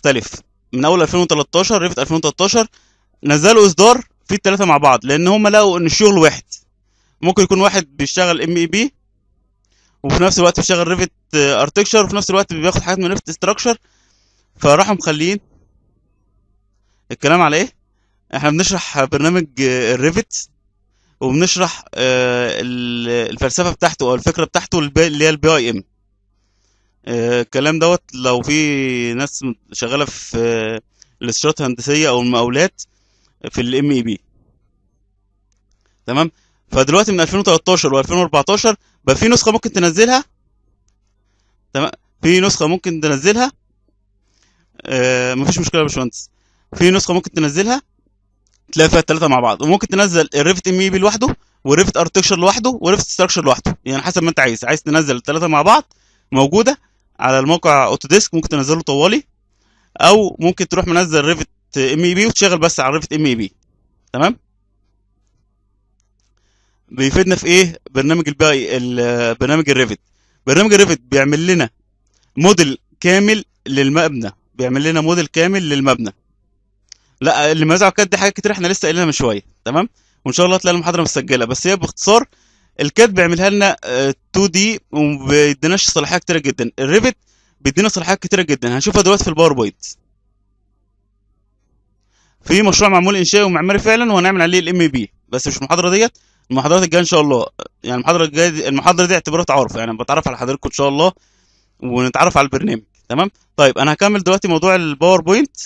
بتختلف من اول 2013 ريفت 2013 نزلوا اصدار فيه الثلاثه مع بعض لان هم لقوا ان الشغل واحد ممكن يكون واحد بيشتغل ام اي بي وفي نفس الوقت بيشتغل ريفت ارتكشر وفي نفس الوقت بياخد حاجات من ريفت استراكشر فراحوا مخلين الكلام على ايه احنا بنشرح برنامج آه، الريفت وبنشرح آه، ال- الفلسفه بتاعته او الفكره بتاعته الب- اللي هي البي اي ام الكلام دوت لو في ناس شغاله في آه، الاستشارات الهندسيه او المقاولات في الام اي بي تمام فدلوقتي من 2013 و2014 بقى في نسخه ممكن تنزلها تمام في نسخه ممكن تنزلها آه مفيش مشكله يا باشمهندس في نسخه ممكن تنزلها تلاقي فيها الثلاثه مع بعض وممكن تنزل الريفت ام اي بي لوحده والريفت اركتكشر لوحده والريفت ستراكشر لوحده يعني حسب ما انت عايز عايز تنزل الثلاثه مع بعض موجوده على الموقع اوتوديسك ممكن تنزله طوالي او ممكن تروح منزل ريفت ام اي بي وتشتغل بس على الريفت ام اي بي تمام بيفيدنا في ايه برنامج الباقي ال- برنامج الريفت برنامج الريفت بيعمل لنا موديل كامل للمبنى بيعمل لنا موديل كامل للمبنى لا اللي مزعج كات دي حاجات كتير احنا لسه قايلينها من شويه تمام وان شاء الله تلاقي المحاضره مسجله بس هي باختصار الكاد بيعملها لنا آه، 2 دي وما بيديناش صلاحيات كتيره جدا الريفت بيدينا صلاحيات كتيره جدا هنشوفها دلوقتي في الباوربوينت في مشروع معمول انشائي ومعماري فعلا وهنعمل عليه الام بي بس مش المحاضره ديت المحاضرات الجايه ان شاء الله يعني المحاضره الجايه دي المحاضره دي اعتبرها تعارف يعني بتعرف على حضراتكم ان شاء الله ونتعرف على البرنامج تمام طيب انا هكمل دلوقتي موضوع الباوربوينت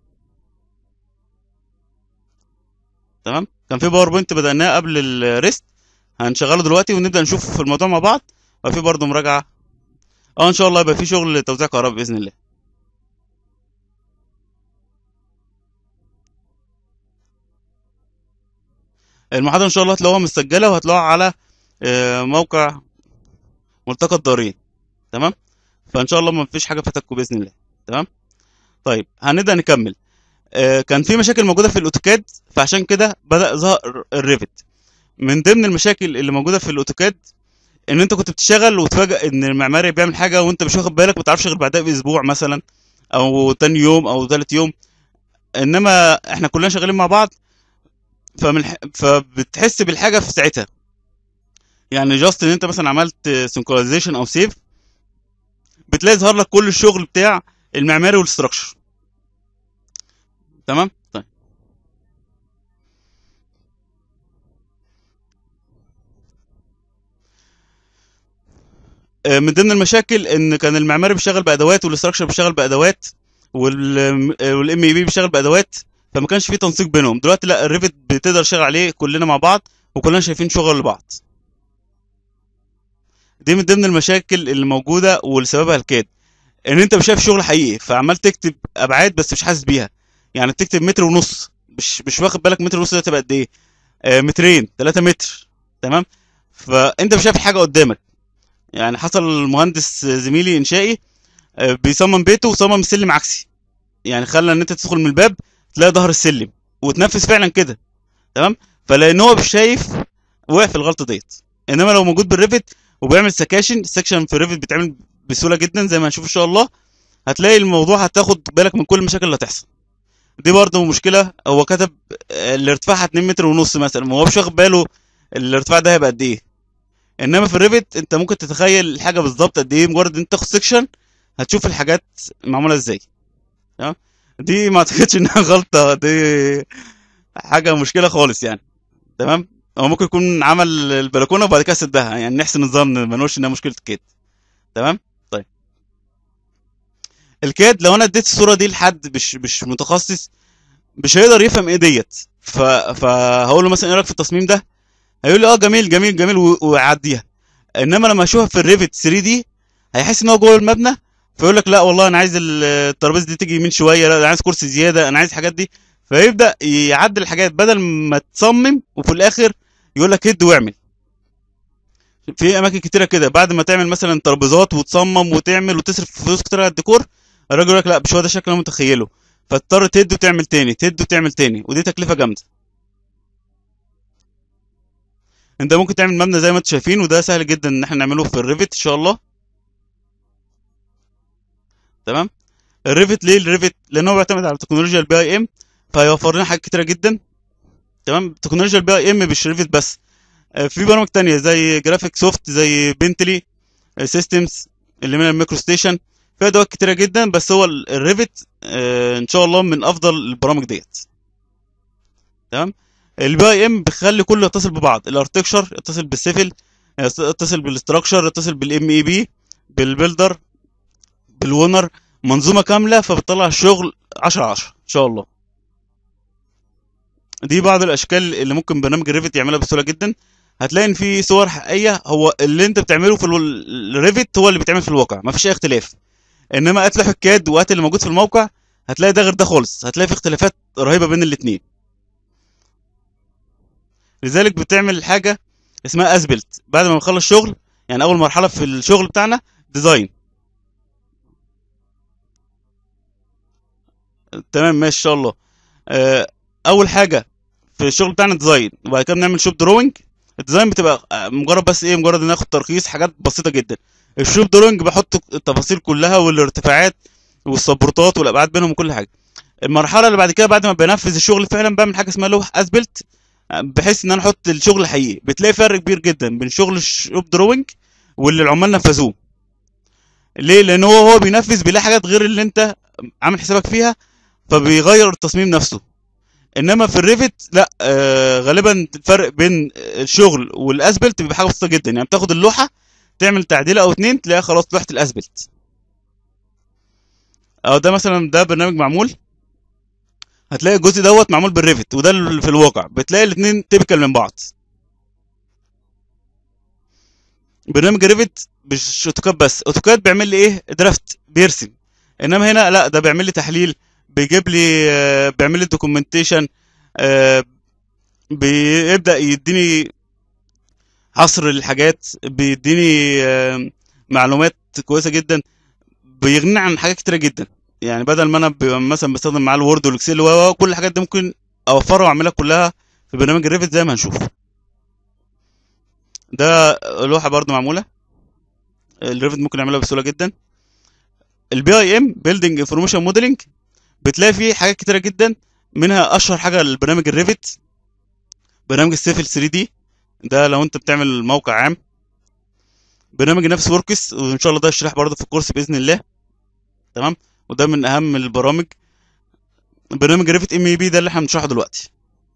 تمام كان في باوربوينت بدأناه قبل الريست هنشغله دلوقتي ونبدأ نشوف في الموضوع مع بعض وفي برضه مراجعة اه ان شاء الله يبقى في شغل توزيع كهرباء بإذن الله المحاضرة ان شاء الله هتلاقوها مسجلة وهتلاقوها على آه، موقع ملتقى الدارين تمام فان شاء الله ما فيش حاجة فاتتكم بإذن الله تمام طيب هنبدأ نكمل آه، كان في مشاكل موجودة في الاوتوكاد فعشان كده بدأ ظهر الريفت من ضمن المشاكل اللي موجودة في الاوتوكاد ان انت كنت بتشتغل وتفاجئ ان المعماري بيعمل حاجة وانت مش واخد بالك ما تعرفش غير بعدها باسبوع مثلا او تاني يوم او تالت يوم انما احنا كلنا شغالين مع بعض فمن ح... فبتحس بالحاجة في ساعتها يعني جاست ان انت مثلا عملت سنكرونايزيشن او سيف بتلاقي ظهر لك كل الشغل بتاع المعماري والاستراكشر تمام طيب آه، من ضمن المشاكل ان كان المعماري بيشتغل بادوات والاستراكشر بيشتغل بادوات والام اي بي بيشتغل بادوات فما كانش في تنسيق بينهم دلوقتي لا الريفت بتقدر نشتغل عليه كلنا مع بعض وكلنا شايفين شغل لبعض دي من ضمن المشاكل اللي موجوده واللي سببها الكاد ان انت مش شايف شغل حقيقي فعمال تكتب ابعاد بس مش حاسس بيها يعني بتكتب متر ونص مش مش واخد بالك متر ونص ده تبقى قد ايه آه مترين 3 متر تمام فانت مش شايف حاجه قدامك يعني حصل مهندس زميلي انشائي آه، بيصمم بيته وصمم سلم عكسي يعني خلى ان انت تدخل من الباب تلاقي ظهر السلم وتنفذ فعلا كده تمام فلان هو مش شايف وقع في الغلطه ديت انما لو موجود بالريفت وبيعمل سكاشن السكشن في الريفت بيتعمل بسهوله جدا زي ما هنشوف ان شاء الله هتلاقي الموضوع هتاخد بالك من كل المشاكل اللي هتحصل دي برضه مشكله هو كتب آه، الارتفاع 2 متر ونص مثلا ما هو مش واخد باله الارتفاع ده هيبقى قد ايه انما في الريفت انت ممكن تتخيل الحاجه بالظبط قد ايه مجرد ان انت تاخد سكشن هتشوف الحاجات معموله ازاي تمام دي ما اعتقدش انها غلطه دي حاجه مشكله خالص يعني تمام هو ممكن يكون عمل البلكونه وبعد كده سدها يعني نحسن الظن ما نقولش انها مشكله كده تمام طيب الكاد لو انا اديت الصوره دي لحد مش مش متخصص مش هيقدر يفهم ايه ديت ف... فهقول له مثلا ايه رايك في التصميم ده هيقول لي اه جميل جميل جميل و- ويعديها انما لما اشوفها في الريفت 3 دي هيحس ان هو جوه المبنى فيقول لك لا والله انا عايز ال- الترابيزه دي تيجي يمين شويه لا انا عايز كرسي زياده انا عايز الحاجات دي فيبدا يعدل الحاجات بدل ما تصمم وفي الاخر يقول لك هد واعمل في اماكن كتيره كده بعد ما تعمل مثلا ترابيزات وتصمم وتعمل وتصرف فلوس كتير على الديكور الراجل يقول لك لا مش هو ده الشكل اللي انا متخيله فتضطر تهد وتعمل تاني تهد وتعمل تاني ودي تكلفه جامده انت ممكن تعمل مبنى زي ما انتم شايفين وده سهل جدا ان احنا نعمله في الريفت ان شاء الله تمام الريفت ليه الريفت لان هو بيعتمد على تكنولوجيا البي اي ام فهيوفر لنا حاجات كتيره جدا تمام تكنولوجيا البي اي ام مش ريفت بس آه، في برامج تانية زي جرافيك سوفت زي بنتلي سيستمز اللي من الميكرو ستيشن فيها ادوات كتيره جدا بس هو ال- الريفت آه، ان شاء الله من افضل البرامج ديت تمام البي اي ام بيخلي كله يتصل ببعض الاركتكشر يتصل بالسيفل يتصل بالاستراكشر يتصل بالام اي بي بالبيلدر بالونر منظومه كامله فبتطلع الشغل 10 10 ان شاء الله دي بعض الاشكال اللي ممكن برنامج الريفت يعملها بسهوله جدا هتلاقي ان في صور حقيقيه هو اللي انت بتعمله في ال- الريفت هو اللي بيتعمل في الواقع مفيش اي اختلاف انما هات لوح الكاد وهات اللي موجود في الموقع هتلاقي ده غير ده خالص هتلاقي في اختلافات رهيبه بين الاثنين لذلك بتعمل حاجه اسمها اسبلت بعد ما نخلص شغل يعني اول مرحله في الشغل بتاعنا ديزاين تمام ماشي ان شاء الله آه، اول حاجه في الشغل بتاعنا ديزاين وبعد كده بنعمل شوب دروينج الديزاين بتبقى آه، مجرد بس ايه مجرد ان ناخد ترخيص حاجات بسيطه جدا الشوب دروينج بحط التفاصيل كلها والارتفاعات والسبورتات والابعاد بينهم وكل حاجه المرحله اللي بعد كده بعد ما بنفذ الشغل فعلا بعمل حاجه اسمها لوح اسبلت بحيث ان انا احط الشغل الحقيقي بتلاقي فرق كبير جدا بين شغل الشوب دروينج واللي العمال نفذوه ليه لان هو هو بينفذ بيلاقي حاجات غير اللي انت عامل حسابك فيها فبيغير التصميم نفسه انما في الريفت لا آه غالبا الفرق بين الشغل والاسبلت بيبقى حاجه بسيطه جدا يعني بتاخد اللوحه تعمل تعديل او اتنين تلاقيها خلاص لوحه الاسبلت او ده مثلا ده برنامج معمول هتلاقي الجزء دوت معمول بالريفت وده اللي في الواقع بتلاقي الاثنين تيبيكال من بعض برنامج الريفت مش اوتوكاد بس اوتوكاد بيعمل لي ايه درافت بيرسم انما هنا لا ده بيعمل لي تحليل بيجيب لي آه، بيعمل لي دوكيومنتيشن بيبدا يديني حصر للحاجات بيديني آه، معلومات كويسه جدا بيغنيني عن حاجات كتيره جدا يعني بدل ما انا ببقى مثلا بستخدم معاه الوورد والاكسل و و- كل الحاجات دي ممكن اوفرها واعملها كلها في برنامج الريفت زي ما هنشوف ده لوحه برضو معموله الريفت ممكن نعملها بسهوله جدا البي اي ام بيلدينج انفورميشن موديلنج بتلاقي فيه حاجات كتيره جدا منها اشهر حاجه البرنامج الريفت برنامج السيفل 3 دي ده لو انت بتعمل موقع عام برنامج نفس وركس وان شاء الله ده يشرح برضه في الكورس باذن الله تمام وده من اهم البرامج برنامج ريفت ام اي بي ده اللي احنا بنشرحه دلوقتي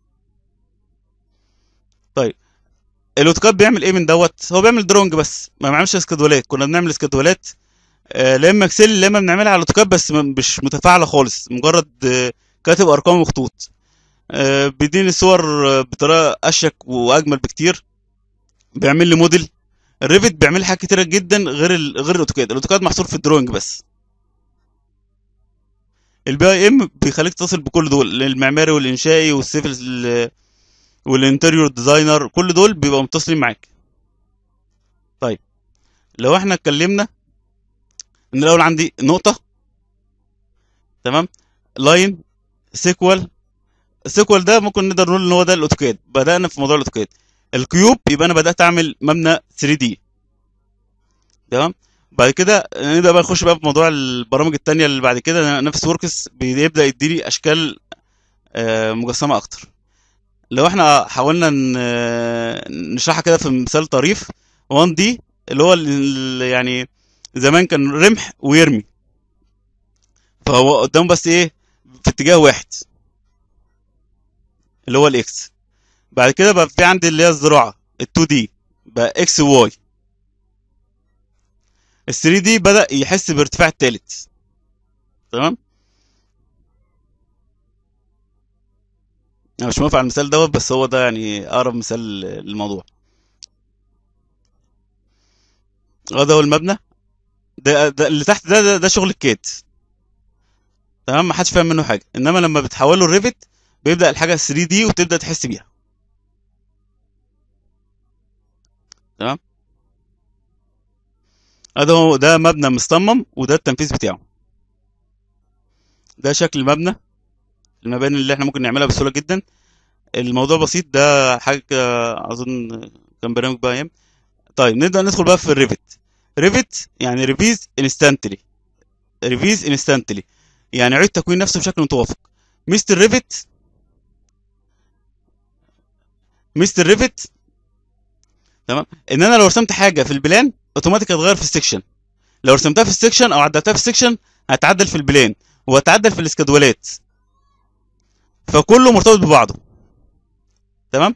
طيب الاوتوكاد بيعمل ايه من دوت هو بيعمل درونج بس ما بيعملش اسكادولات كنا بنعمل اسكادولات آه، لا اما اكسل لا اما بنعملها على الاوتوكاد بس م- مش متفاعله خالص مجرد آه، كاتب ارقام وخطوط آه، بيديني الصور آه، بطريقه اشيك واجمل بكتير بيعمل لي موديل الريفت بيعمل لي حاجات كتيره جدا غير ال... غير الاوتوكاد الاوتوكاد محصور في الدروينج بس البي اي ام بيخليك تتصل بكل دول المعماري والانشائي والسيفل والانتريور ديزاينر كل دول بيبقوا متصلين معاك طيب لو احنا اتكلمنا ان الاول عندي نقطه تمام لاين سيكوال السيكوال ده ممكن نقدر نقول ان هو ده الاوتوكاد بدانا في موضوع الاوتوكاد الكيوب يبقى انا بدات اعمل مبنى 3 دي تمام بعد كده نبدا بقى نخش بقى في موضوع البرامج التانية اللي بعد كده نفس وركس بيبدا يديني اشكال آه، مجسمه اكتر لو احنا حاولنا ن- نشرحها كده في مثال طريف 1 دي اللي هو ال- يعني زمان كان رمح ويرمي فهو قدامه بس ايه في اتجاه واحد اللي هو الاكس بعد كده بقى في عندي اللي هي الزراعه ال2 دي بقى اكس وواي ال3 دي بدأ يحس بارتفاع التالت تمام انا مش موافق على المثال دوت بس هو ده يعني اقرب مثال للموضوع اه ده هو المبنى ده, ده اللي تحت ده ده, ده شغل الكاد تمام ما حدش فاهم منه حاجه انما لما بتحوله الريفت بيبدأ الحاجه 3 دي وتبدأ تحس بيها تمام ده هو ده مبنى مصمم وده التنفيذ بتاعه ده شكل المبنى المباني اللي احنا ممكن نعملها بسهوله جدا الموضوع بسيط ده حاجه اظن كان برنامج بقى ايام طيب نبدا ندخل بقى في الريفت ريفت يعني ريفيز انستانتلي ريفيز انستانتلي يعني يعيد تكوين نفسه بشكل متوافق ميزه الريفت ميزه الريفت تمام ان انا لو رسمت حاجه في البلان اوتوماتيك هتغير في السكشن لو رسمتها في السكشن او عدلتها في السكشن هتعدل في البلان وهتعدل في الاسكادولات فكله مرتبط ببعضه تمام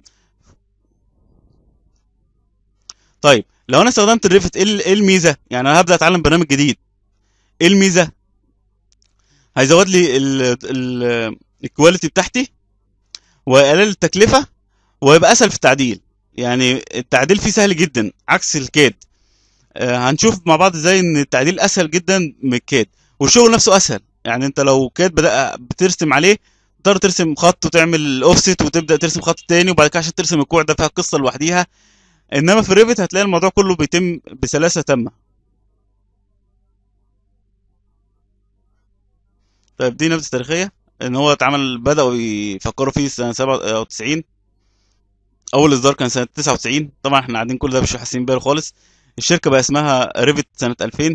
طيب لو انا استخدمت الريفت ايه ال- إيه الميزه يعني انا هبدا اتعلم برنامج جديد ايه الميزه هيزود لي الكواليتي بتاعتي ويقلل التكلفه ويبقى اسهل في التعديل يعني التعديل فيه سهل جدا عكس الكاد آه، هنشوف مع بعض ازاي ان التعديل اسهل جدا من الكاد والشغل نفسه اسهل يعني انت لو كاد بدأ بترسم عليه تقدر ترسم خط وتعمل اوفست وتبدا ترسم خط تاني وبعد كده عشان ترسم الكوع ده فيها قصه لوحديها انما في الريفت هتلاقي الموضوع كله بيتم بسلاسه تامه طيب دي نبذه تاريخيه ان هو اتعمل بداوا يفكروا فيه سنه 97 اول اصدار كان سنه 99 طبعا احنا قاعدين كل ده مش حاسين بيه خالص الشركه بقى اسمها ريفت سنه 2000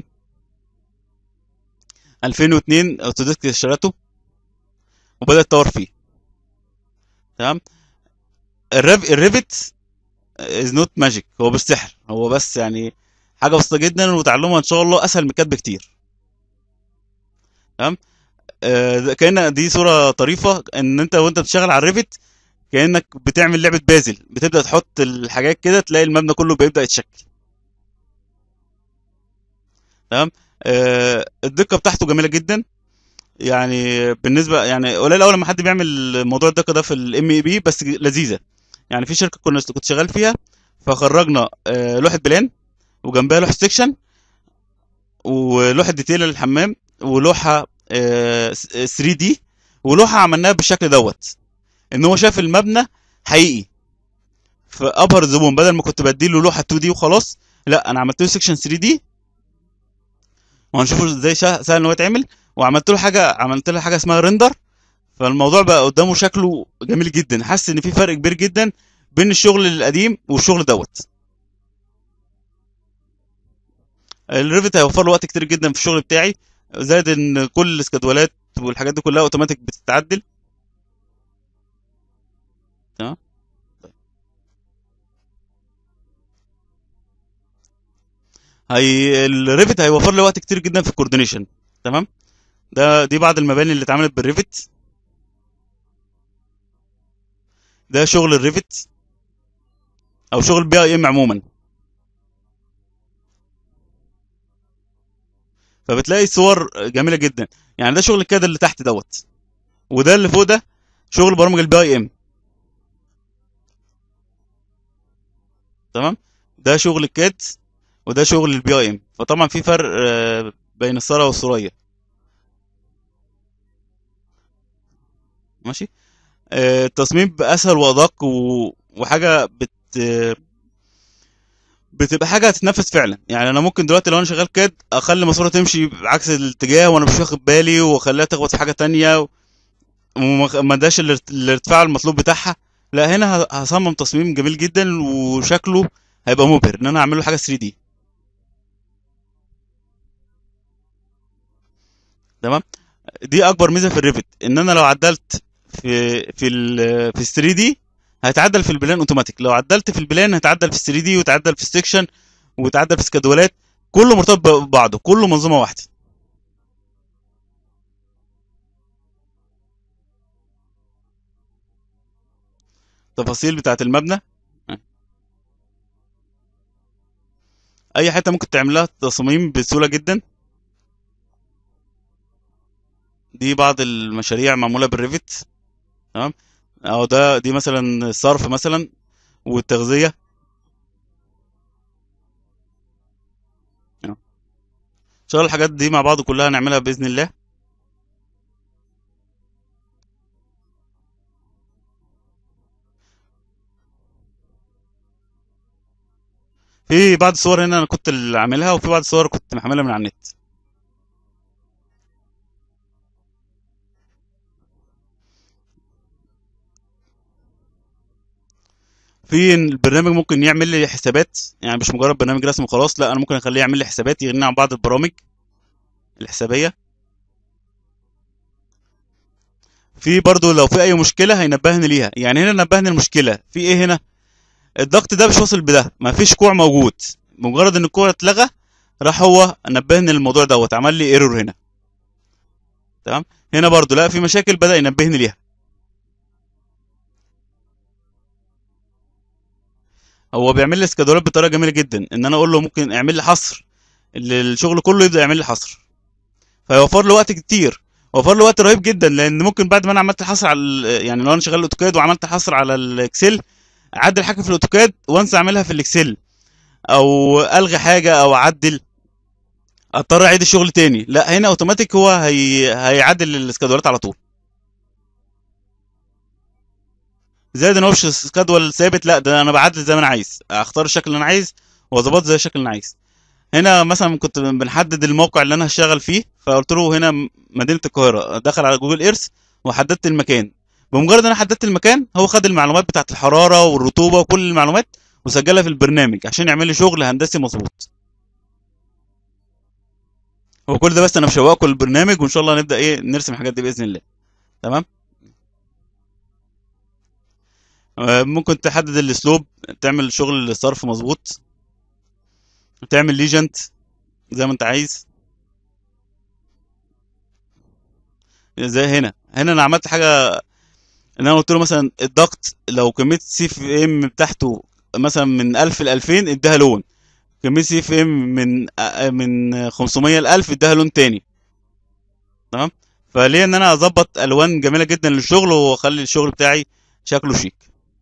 2002 اوتوديسك اشترته وبدا يتطور فيه تمام الريف الريفت از نوت ماجيك هو مش سحر هو بس يعني حاجه بسيطه جدا وتعلمها ان شاء الله اسهل من الكتب بكتير تمام آه ده- كأن دي صوره طريفه ان انت وانت بتشتغل على الريفت كانك بتعمل لعبه بازل بتبدا تحط الحاجات كده تلاقي المبنى كله بيبدا يتشكل تمام آه الدقه بتاعته جميله جدا يعني بالنسبه يعني قليل اول لما حد بيعمل موضوع الدقه ده في الام اي بي بس لذيذه يعني في شركه كنا كنت شغال فيها فخرجنا آه، لوحه بلان وجنبها لوحه سكشن ولوحه ديتيل للحمام ولوحه 3 دي ولوحه عملناها بالشكل دوت ان هو شاف المبنى حقيقي فابهر الزبون بدل ما كنت بديله لوحه 2 دي وخلاص لا انا عملت له سكشن 3 دي وهنشوفه ازاي شا- سهل ان هو يتعمل وعملت له حاجه عملت له حاجه اسمها ريندر فالموضوع بقى قدامه شكله جميل جدا حاسس ان في فرق كبير جدا بين الشغل القديم والشغل دوت الريفت هيوفر له وقت كتير جدا في الشغل بتاعي زائد ان كل الاسكادولات والحاجات دي كلها اوتوماتيك بتتعدل تمام هي الريفت هيوفر لي وقت كتير جدا في الكوردينيشن تمام ده دي بعض المباني اللي اتعملت بالريفت ده شغل الريفت او شغل بي اي ام عموما فبتلاقي صور جميله جدا يعني ده شغل الكاد اللي تحت دوت وده اللي فوق ده شغل برامج البي اي ام تمام ده شغل الكاد وده شغل البي اي ام فطبعا في فرق آه، بين الساره والثريا ماشي آه، التصميم بقى اسهل وادق و... وحاجه بت بتبقى حاجه هتتنفذ فعلا يعني انا ممكن دلوقتي لو انا شغال كاد اخلي ماسوره تمشي بعكس الاتجاه وانا مش واخد بالي واخليها تخبط في حاجه تانية وما ما اداش الارت- الارتفاع المطلوب بتاعها لا هنا ه- هصمم تصميم جميل جدا وشكله هيبقى مبهر ان انا اعمل له حاجه 3 دي تمام دي اكبر ميزه في الريفت ان انا لو عدلت في في ال في ال 3 دي هيتعدل في البلان اوتوماتيك لو عدلت في البلان هيتعدل في ال 3 دي ويتعدل في السكشن ويتعدل في سكادولات كله مرتبط ببعضه كله منظومه واحده التفاصيل بتاعه المبنى اي حته ممكن تعمل لها تصاميم بسهوله جدا دي بعض المشاريع معموله بالريفت تمام او ده دي مثلا الصرف مثلا والتغذيه ان شاء الله الحاجات دي مع بعض كلها هنعملها باذن الله في بعض الصور هنا انا كنت اللي عاملها وفي بعض الصور كنت محملها من على النت في البرنامج ممكن يعمل لي حسابات يعني مش مجرد برنامج رسم وخلاص لا انا ممكن اخليه يعمل لي حسابات يغني عن بعض البرامج الحسابيه في برضو لو في اي مشكله هينبهني ليها يعني هنا نبهني المشكله في ايه هنا الضغط ده مش واصل بده مفيش كوع موجود مجرد ان الكوع اتلغى راح هو نبهني للموضوع دوت عمل لي ايرور هنا تمام هنا برضو لا في مشاكل بدا ينبهني ليها هو بيعمل لي سكادولات بطريقه جميله جدا ان انا اقول له ممكن اعمل لي حصر الشغل كله يبدا يعمل لي حصر فيوفر له وقت كتير وفر له وقت رهيب جدا لان ممكن بعد ما انا عملت الحصر على ال- يعني لو انا شغال الاوتوكاد وعملت حصر على الاكسل اعدل حاجه في الاوتوكاد وانسى اعملها في الاكسل او الغي حاجه او اعدل اضطر اعيد الشغل تاني لا هنا اوتوماتيك هو هي... هيعدل السكادولات على طول زائد ان هو مش سكادول ثابت لا ده انا بعدل زي ما انا عايز اختار الشكل اللي انا عايز واظبط زي الشكل اللي انا عايز هنا مثلا كنت بنحدد الموقع اللي انا هشتغل فيه فقلت له هنا م- مدينه القاهره دخل على جوجل ايرث وحددت المكان بمجرد ان انا حددت المكان هو خد المعلومات بتاعت الحراره والرطوبه وكل المعلومات وسجلها في البرنامج عشان يعمل لي شغل هندسي مظبوط هو كل ده بس انا مشوقكم للبرنامج وان شاء الله نبدا ايه نرسم الحاجات دي باذن الله تمام آه، ممكن تحدد الاسلوب تعمل شغل الصرف مظبوط تعمل ليجنت زي ما انت عايز زي هنا هنا انا عملت حاجه ان انا قلت له مثلا الضغط لو كميه سي اف ام بتاعته مثلا من 1000 ل 2000 اداها لون كميه سي اف ام من آه، من 500 ل 1000 اداها لون تاني تمام فليه ان انا اظبط الوان جميله جدا للشغل واخلي الشغل بتاعي شكله شيك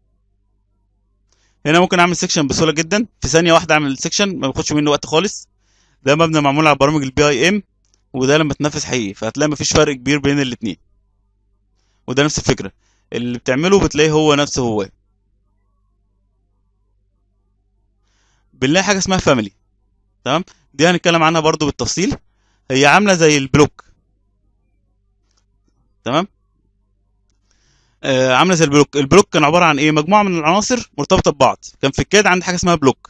هنا ممكن اعمل سيكشن بسهوله جدا في ثانيه واحده اعمل سيكشن ما بياخدش منه وقت خالص ده مبنى معمول على برامج البي اي ام وده لما تنفذ حقيقي فهتلاقي مفيش فرق كبير بين الاتنين وده نفس الفكره اللي بتعمله بتلاقيه هو نفسه هو بنلاقي حاجه اسمها فاميلي تمام دي هنتكلم عنها برضو بالتفصيل هي عامله زي البلوك تمام آه عامله زي البلوك البلوك كان عباره عن ايه مجموعه من العناصر مرتبطه ببعض كان في الكاد عندي حاجه اسمها بلوك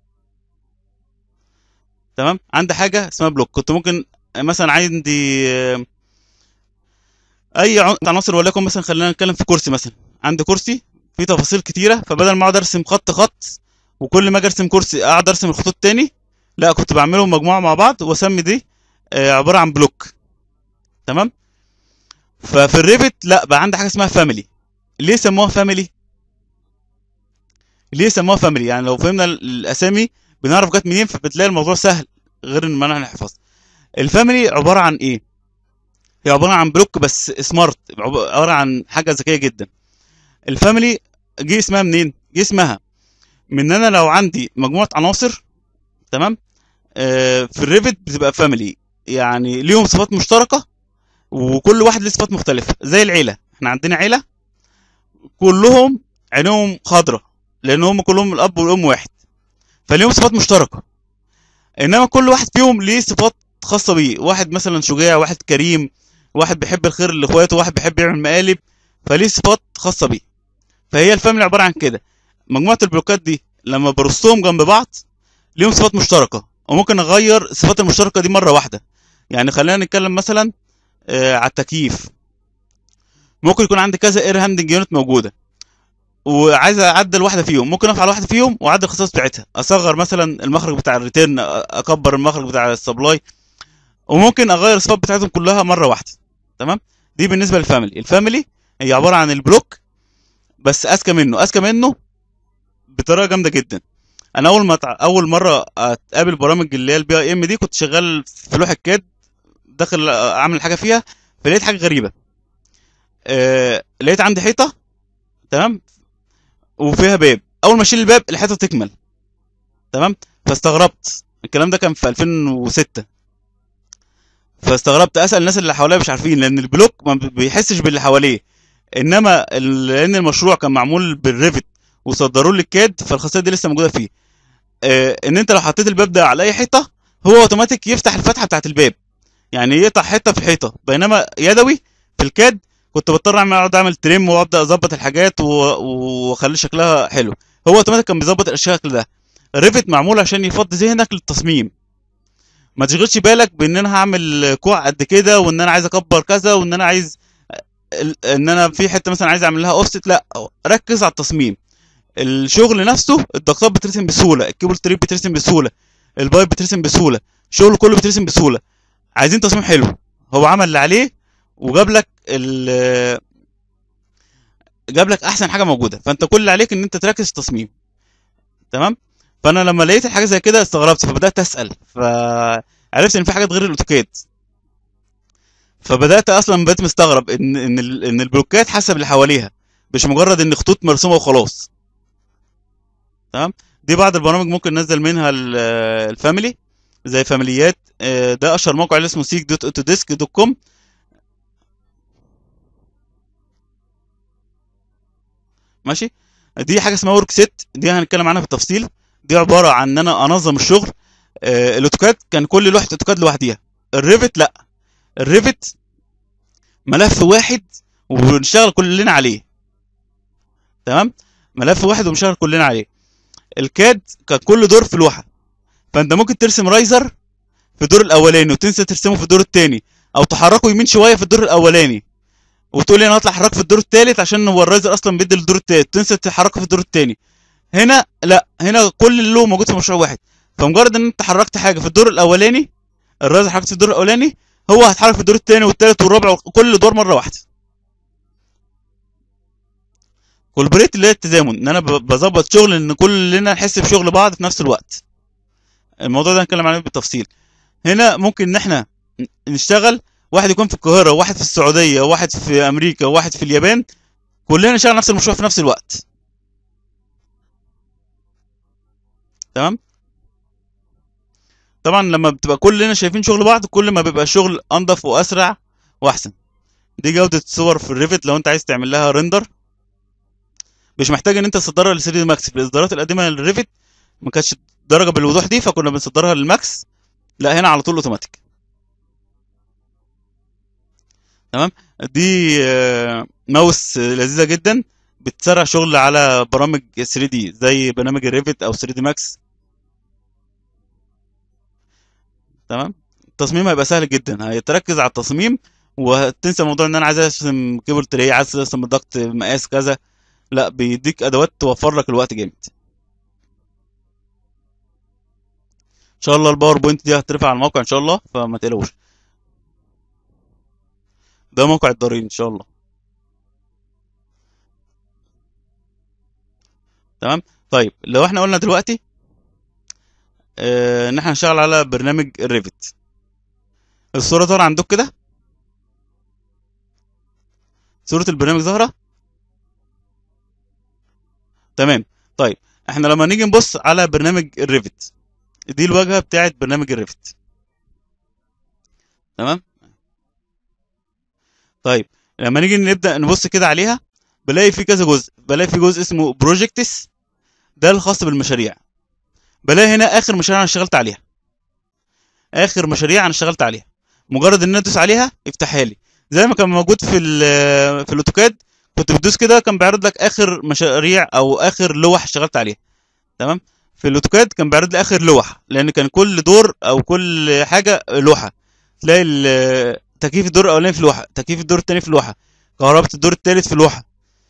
تمام عندي حاجه اسمها بلوك كنت ممكن مثلا عندي آه، اي عن- عناصر وليكن مثلا خلينا نتكلم في كرسي مثلا عندي كرسي فيه تفاصيل كتيره فبدل ما اقعد ارسم خط خط وكل ما اجي ارسم كرسي اقعد ارسم الخطوط تاني لا كنت بعملهم مجموعه مع بعض واسمي دي آه، عباره عن بلوك تمام ففي الريفت لا بقى عندي حاجه اسمها فاميلي ليه سموها فاميلي ليه سموها فاميلي يعني لو فهمنا ال- الاسامي بنعرف جت منين فبتلاقي الموضوع سهل غير ان ما انا نحفظ الفاميلي عباره عن ايه هي عباره عن بلوك بس سمارت عباره عن حاجه ذكيه جدا الفاميلي جه اسمها منين جه اسمها من ان انا لو عندي مجموعه عناصر تمام آه في الريفت بتبقى فاميلي يعني ليهم صفات مشتركه وكل واحد له صفات مختلفه زي العيله احنا عندنا عيله كلهم عينهم خضراء لان هم كلهم الاب والام واحد فليهم صفات مشتركه انما كل واحد فيهم ليه صفات خاصه بيه واحد مثلا شجاع واحد كريم واحد بيحب الخير لاخواته واحد بيحب يعمل مقالب فليه صفات خاصه بيه فهي الفاميلي عباره عن كده مجموعه البلوكات دي لما برصهم جنب بعض ليهم صفات مشتركه وممكن اغير الصفات المشتركه دي مره واحده يعني خلينا نتكلم مثلا آه على التكييف ممكن يكون عندي كذا اير هاندنج يونت موجوده وعايز اعدل واحده فيهم ممكن افعل واحده فيهم واعدل الخصائص بتاعتها اصغر مثلا المخرج بتاع الريتيرن اكبر المخرج بتاع السبلاي وممكن اغير الصفات بتاعتهم كلها مره واحده تمام دي بالنسبه للفاميلي الفاميلي هي عباره عن البلوك بس اذكى منه اذكى منه بطريقه جامده جدا انا اول ما تع... اول مره اتقابل برامج اللي هي البي اي ام دي كنت شغال في لوح الكاد داخل اعمل حاجه فيها فلقيت حاجه غريبه آه... لقيت عندي حيطه تمام وفيها باب اول ما اشيل الباب الحيطه تكمل تمام فاستغربت الكلام ده كان في 2006 فاستغربت اسال الناس اللي حواليا مش عارفين لان البلوك ما بيحسش باللي حواليه انما ال- لان المشروع كان معمول بالريفت وصدروه للكاد فالخاصيه دي لسه موجوده فيه آه ان انت لو حطيت الباب ده على اي حيطه هو اوتوماتيك يفتح الفتحه بتاعت الباب يعني يقطع حته في حيطه بينما يدوي في الكاد كنت بضطر اعمل اقعد اعمل تريم وابدا اظبط الحاجات و- واخلي شكلها حلو هو اوتوماتيك كان بيظبط الشكل ده ريفت معمول عشان يفضي ذهنك للتصميم ما تشغلش بالك بان انا هعمل كوع قد كده وان انا عايز اكبر كذا وان انا عايز ال- ان انا في حته مثلا عايز اعمل لها اوفست لا ركز على التصميم الشغل نفسه الضغطات بترسم بسهوله الكيبل تريب بترسم بسهوله البايب بترسم بسهوله الشغل كله بترسم بسهوله عايزين تصميم حلو هو عمل اللي عليه وجاب لك ال جاب لك احسن حاجه موجوده فانت كل اللي عليك ان انت تركز في التصميم تمام فانا لما لقيت الحاجه زي كده استغربت فبدات اسال فعرفت ان في حاجات غير الاوتوكاد فبدات اصلا بقيت مستغرب ان ان ال- ان البلوكات حسب اللي حواليها مش مجرد ان خطوط مرسومه وخلاص تمام دي بعض البرامج ممكن ننزل منها ال- الفاميلي زي فاميليات آه، ده اشهر موقع اللي اسمه سيك دوت اوتوديسك دوت كوم ماشي دي حاجه اسمها ورك سيت دي هنتكلم عنها بالتفصيل دي عباره عن ان انا انظم الشغل آه، الاوتوكاد كان كل لوحه اوتوكاد لوحديها الريفت لا الريفت ملف واحد وبنشتغل كلنا عليه تمام ملف واحد وبنشتغل كلنا عليه الكاد كان كل دور في لوحه فانت ممكن ترسم رايزر في الدور الاولاني وتنسى ترسمه في الدور الثاني او تحركه يمين شويه في الدور الاولاني وتقول لي انا هطلع احركه في الدور الثالث عشان هو الرايزر اصلا بيدي للدور الثالث تنسى تحركه في الدور الثاني هنا لا هنا كل اللي موجود في مشروع واحد فمجرد ان انت حركت حاجه في الدور الاولاني الرايزر حركت في الدور الاولاني هو هيتحرك في الدور الثاني والثالث والرابع وكل دور مره واحده كولبريت اللي هي التزامن ان انا ب- بظبط شغل ان كلنا نحس بشغل بعض في نفس الوقت الموضوع ده هنتكلم عليه بالتفصيل هنا ممكن ان احنا ن- نشتغل واحد يكون في القاهره واحد في السعوديه واحد في امريكا واحد في اليابان كلنا نشتغل نفس المشروع في نفس الوقت تمام طبعا لما بتبقى كلنا شايفين شغل بعض كل ما بيبقى الشغل انضف واسرع واحسن دي جوده الصور في الريفت لو انت عايز تعمل لها ريندر مش محتاج ان انت تصدرها ل 3 دي ماكس في الاصدارات القديمه للريفت ما كانتش درجه بالوضوح دي فكنا بنصدرها للماكس لا هنا على طول اوتوماتيك تمام دي آه، ماوس آه، لذيذه جدا بتسرع شغل على برامج 3 دي زي برنامج الريفت او 3 دي ماكس تمام التصميم هيبقى سهل جدا هيتركز على التصميم وهتنسى موضوع ان انا عايز ارسم كيبل تري عايز ارسم ضغط مقاس كذا لا بيديك ادوات توفر لك الوقت جامد ان شاء الله الباوربوينت دي هترفع على الموقع ان شاء الله فما تقلقوش ده موقع الضرير ان شاء الله تمام طيب لو احنا قلنا دلوقتي اه ان احنا هنشتغل على برنامج الريفت الصوره ظاهره عندك كده صوره البرنامج ظاهره تمام طيب احنا لما نيجي نبص على برنامج الريفت دي الواجهه بتاعت برنامج الريفت تمام طيب لما نيجي نبدا نبص كده عليها بلاقي في كذا جزء بلاقي في جزء اسمه بروجكتس ده الخاص بالمشاريع بلاقي هنا اخر مشاريع انا اشتغلت عليها اخر مشاريع انا اشتغلت عليها مجرد ان انا ادوس عليها يفتحها لي زي ما كان موجود في ال- في الاوتوكاد كنت بتدوس كده كان بيعرض لك اخر مشاريع او اخر لوح اشتغلت عليها تمام في الاوتوكاد كان بيعرض لي اخر لوح لان كان كل دور او كل حاجه لوحه تلاقي ال- تكييف الدور الاولاني في لوحه تكييف الدور الثاني في لوحه كهرباء الدور الثالث في لوحه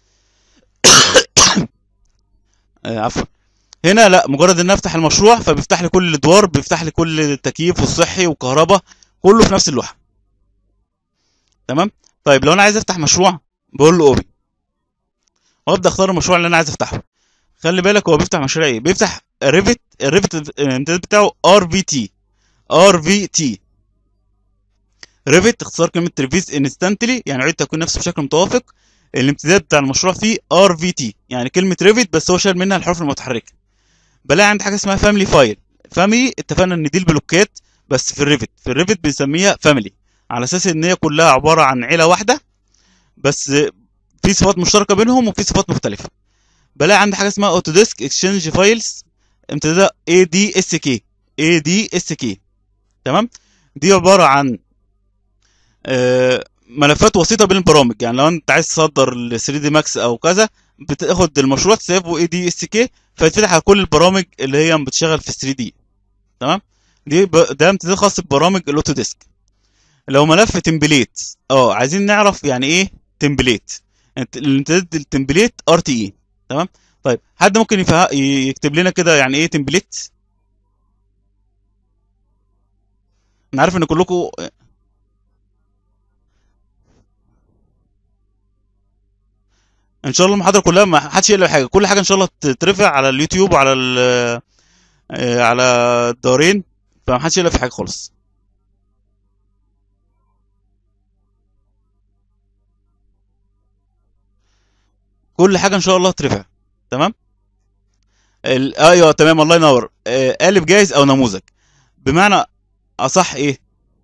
آه، عفوا هنا لا مجرد ان افتح المشروع فبيفتح لي كل الادوار بيفتح لي كل تكييف والصحي وكهرباء كله في نفس اللوحه تمام طيب لو انا عايز افتح مشروع بقول له اوبن وابدا اختار المشروع اللي انا عايز افتحه خلي بالك هو بيفتح مشاريع ايه بيفتح ريفت الريفت الامتداد بتاعه ار في تي ار في تي ريفت اختصار كلمه ريفيز انستنتلي يعني عيد تكوين نفسه بشكل متوافق الامتداد بتاع المشروع فيه ار في تي يعني كلمه ريفت بس هو شال منها الحروف المتحركه بلاقي عندي حاجه اسمها فاميلي فايل فاميلي اتفقنا ان دي البلوكات بس في الريفت في الريفت بنسميها فاميلي على اساس ان هي كلها عباره عن عيله واحده بس في صفات مشتركه بينهم وفي صفات مختلفه بلاقي عندي حاجه اسمها اوتوديسك اكسشينج فايلز امتدادها اي دي اس كي اي دي اس كي تمام دي عباره عن آه، ملفات وسيطه بين البرامج يعني لو انت عايز تصدر ل 3 دي ماكس او كذا بتاخد المشروع تسيبه اي دي اس كي فيتفتح على كل البرامج اللي هي بتشتغل في 3 دي تمام دي ب... ده امتداد خاص ببرامج الاوتوديسك لو ملف تمبليت اه عايزين نعرف يعني ايه تمبليت انت الامتداد التمبليت ار تي اي تمام طيب حد ممكن يفه... يكتب لنا كده يعني ايه تمبليت انا عارف ان كلكم ان شاء الله المحاضره كلها ما حدش يقلق حاجه كل حاجه ان شاء الله تترفع على اليوتيوب وعلى ال آه، على الدارين فما حدش يقلق في حاجه خالص كل حاجه ان شاء الله ترفع تمام ال... ايوه تمام الله ينور آه، قالب جاهز او نموذج بمعنى اصح ايه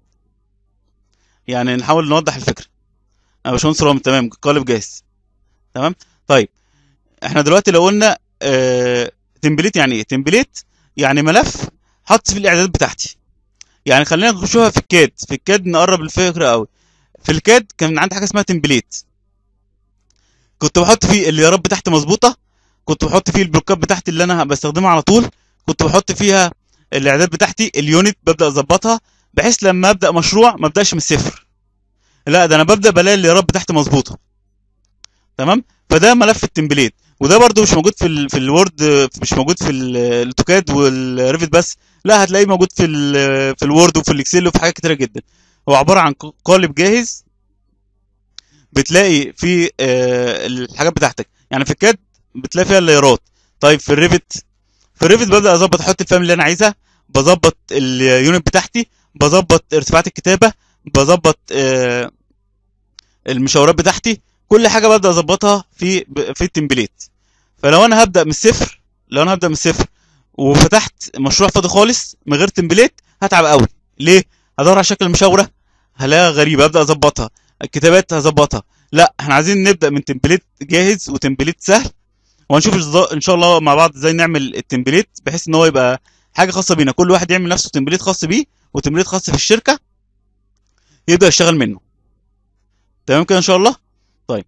يعني نحاول نوضح الفكره انا باشمهندس رامي تمام قالب جاهز تمام طيب احنا دلوقتي لو قلنا آه... تمبليت يعني ايه تمبليت يعني ملف حط فيه الاعدادات بتاعتي يعني خلينا نشوفها في الكاد في الكاد نقرب الفكره قوي في الكاد كان عندي حاجه اسمها تمبليت كنت بحط فيه اليارات بتاعتي مظبوطه كنت بحط فيه البلوكات بتاعتي اللي انا بستخدمها على طول كنت بحط فيها الاعداد بتاعتي اليونت ببدا اظبطها بحيث لما ابدا مشروع ما ابداش من الصفر لا ده انا ببدا بلاقي اليارات بتاعتي مظبوطه تمام فده ملف التمبليت وده برده مش موجود في ال في الوورد مش موجود في ال- الاوتوكاد والريفت بس لا هتلاقيه موجود في ال في الوورد وفي الاكسل وفي حاجات كتيره جدا هو عباره عن قالب جاهز بتلاقي فيه آه، الحاجات بتاعتك يعني في الكاد بتلاقي فيها اللايرات طيب في الريفت في الريفت ببدا اظبط احط الفاميلي اللي انا عايزها بظبط اليونت بتاعتي بظبط ارتفاعات الكتابه بظبط آه، المشاورات بتاعتي كل حاجه ببدا اظبطها في في التمبليت فلو انا هبدا من الصفر لو انا هبدا من الصفر وفتحت مشروع فاضي خالص من غير تمبليت هتعب قوي ليه هدور على شكل المشاوره هلاقيها غريبه ابدا اظبطها الكتابات هظبطها لا احنا عايزين نبدا من تمبليت جاهز وتمبليت سهل وهنشوف إزاي- ان شاء الله مع بعض ازاي نعمل التمبليت بحيث ان هو يبقى حاجه خاصه بينا كل واحد يعمل نفسه تمبليت خاص بيه وتمبليت خاص في الشركه يبدا يشتغل منه تمام كده ان شاء الله طيب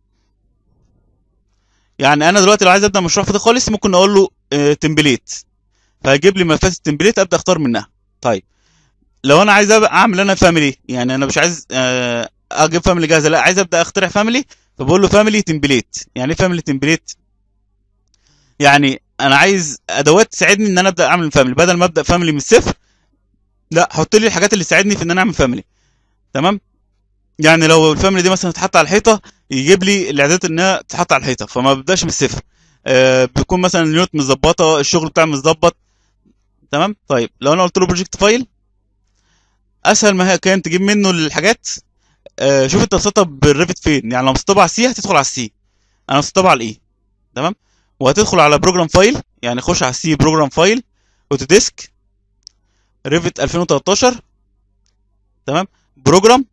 يعني انا دلوقتي لو عايز ابدا مشروع فاضي خالص ممكن اقول له اه تمبليت فهيجيب لي ملفات التمبليت ابدا اختار منها طيب لو انا عايز أبقى اعمل انا فاميلي يعني انا مش عايز اه اجيب فاميلي جاهزه لا عايز ابدا اخترع فاميلي فبقول له فاميلي تمبليت يعني ايه فاميلي تمبليت يعني انا عايز ادوات تساعدني ان انا ابدا اعمل فاميلي بدل ما ابدا فاميلي من الصفر لا حط لي الحاجات اللي تساعدني في ان انا اعمل فاميلي تمام يعني لو الفاميلي دي مثلا تتحط على الحيطه يجيب لي الاعدادات انها تتحط على الحيطه فما ببداش من الصفر آه بيكون مثلا النيوت مظبطه الشغل بتاعي مظبط تمام طيب لو انا قلت له بروجكت فايل اسهل ما هي كان تجيب منه الحاجات آه شوف انت مسطب بالريفت فين يعني لو مسطبها على السي هتدخل على السي انا مسطبها على الاي تمام وهتدخل على بروجرام فايل يعني خش على السي بروجرام فايل اوتوديسك ريفت 2013 تمام بروجرام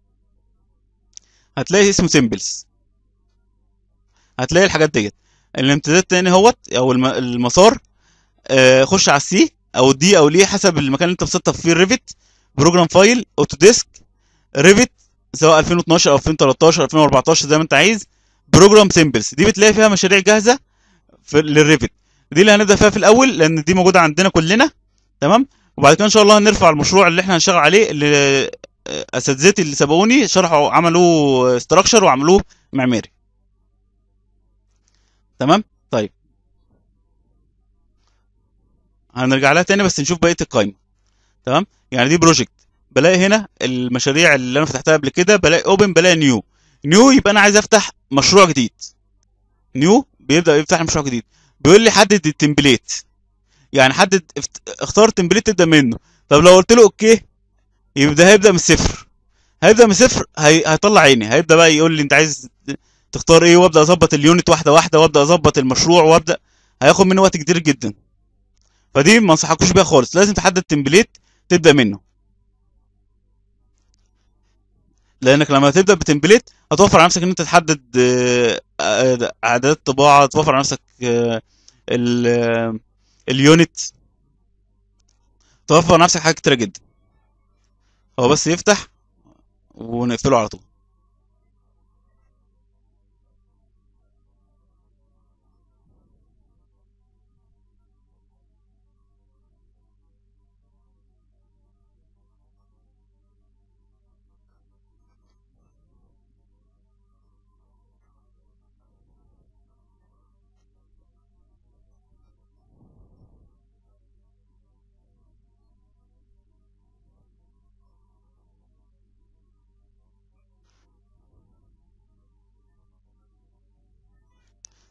هتلاقي اسمه سيمبلز هتلاقي الحاجات ديت الامتداد التاني اهوت او الم- المسار آه، خش على السي او الدي او الاي حسب المكان اللي انت مسطب فيه الريفت بروجرام فايل اوتوديسك ريفت سواء 2012 او 2013 2014 زي ما انت عايز بروجرام سيمبلز دي بتلاقي فيها مشاريع جاهزه في للريفت دي اللي هنبدا فيها في الاول لان دي موجوده عندنا كلنا تمام وبعد كده ان شاء الله هنرفع المشروع اللي احنا هنشتغل عليه اللي آه، اساتذتي اللي سبقوني شرحوا عملوه استراكشر وعملوه معماري تمام طيب هنرجع لها تاني بس نشوف بقيه القايمه تمام يعني دي بروجكت بلاقي هنا المشاريع اللي انا فتحتها قبل كده بلاقي اوبن بلاقي نيو نيو يبقى انا عايز افتح مشروع جديد نيو بيبدا يفتح مشروع جديد بيقول لي حدد التمبليت يعني حدد افت- اختار تمبليت تبدا منه طب لو قلت له اوكي يبقى هيبدا من الصفر هيبدا من الصفر هي... هيطلع عيني هيبدا بقى يقول لي انت عايز تختار ايه وابدا اظبط اليونت واحده واحده وابدا اظبط المشروع وابدا هياخد مني وقت كتير جدا فدي ما انصحكوش بيها خالص لازم تحدد تمبليت تبدا منه لانك لما تبدا بتمبليت هتوفر على نفسك ان انت تحدد آه، آه، اعداد طباعه توفر على نفسك آه، ال- آه، اليونت توفر على نفسك حاجات كتيره جدا هو بس يفتح ونقفله على طول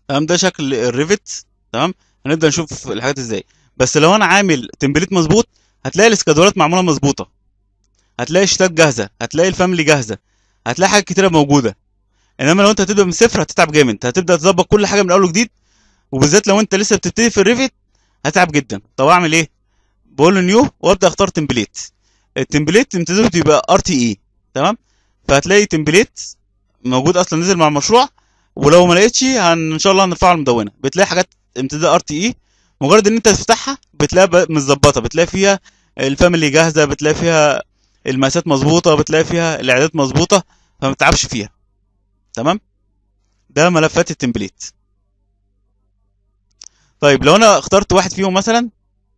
تمام ده شكل الريفت تمام هنبدا نشوف الحاجات ازاي بس لو انا عامل تمبليت مظبوط هتلاقي الاسكادولات معموله مظبوطه هتلاقي الشتات جاهزه هتلاقي الفاميلي جاهزه هتلاقي حاجات كتيره موجوده انما لو انت هتبدا من الصفر هتتعب جامد هتبدا تظبط كل حاجه من اول وجديد وبالذات لو انت لسه بتبتدي في الريفت هتعب جدا طب اعمل ايه بقول له نيو وابدا اختار تمبليت التمبليت امتداده بيبقى ار تي اي تمام فهتلاقي تمبليت موجود اصلا نزل مع المشروع ولو ما لقيتش هن ان شاء الله هنرفعه على المدونه بتلاقي حاجات امتداد ار تي اي مجرد ان انت تفتحها بتلاقيها متظبطه بتلاقي فيها الفاميلي جاهزه بتلاقي فيها المقاسات مظبوطه بتلاقي فيها الاعدادات مظبوطه فما تتعبش فيها تمام ده ملفات التمبليت طيب لو انا اخترت واحد فيهم مثلا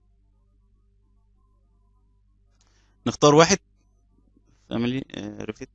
نختار واحد فاميلي ريفيت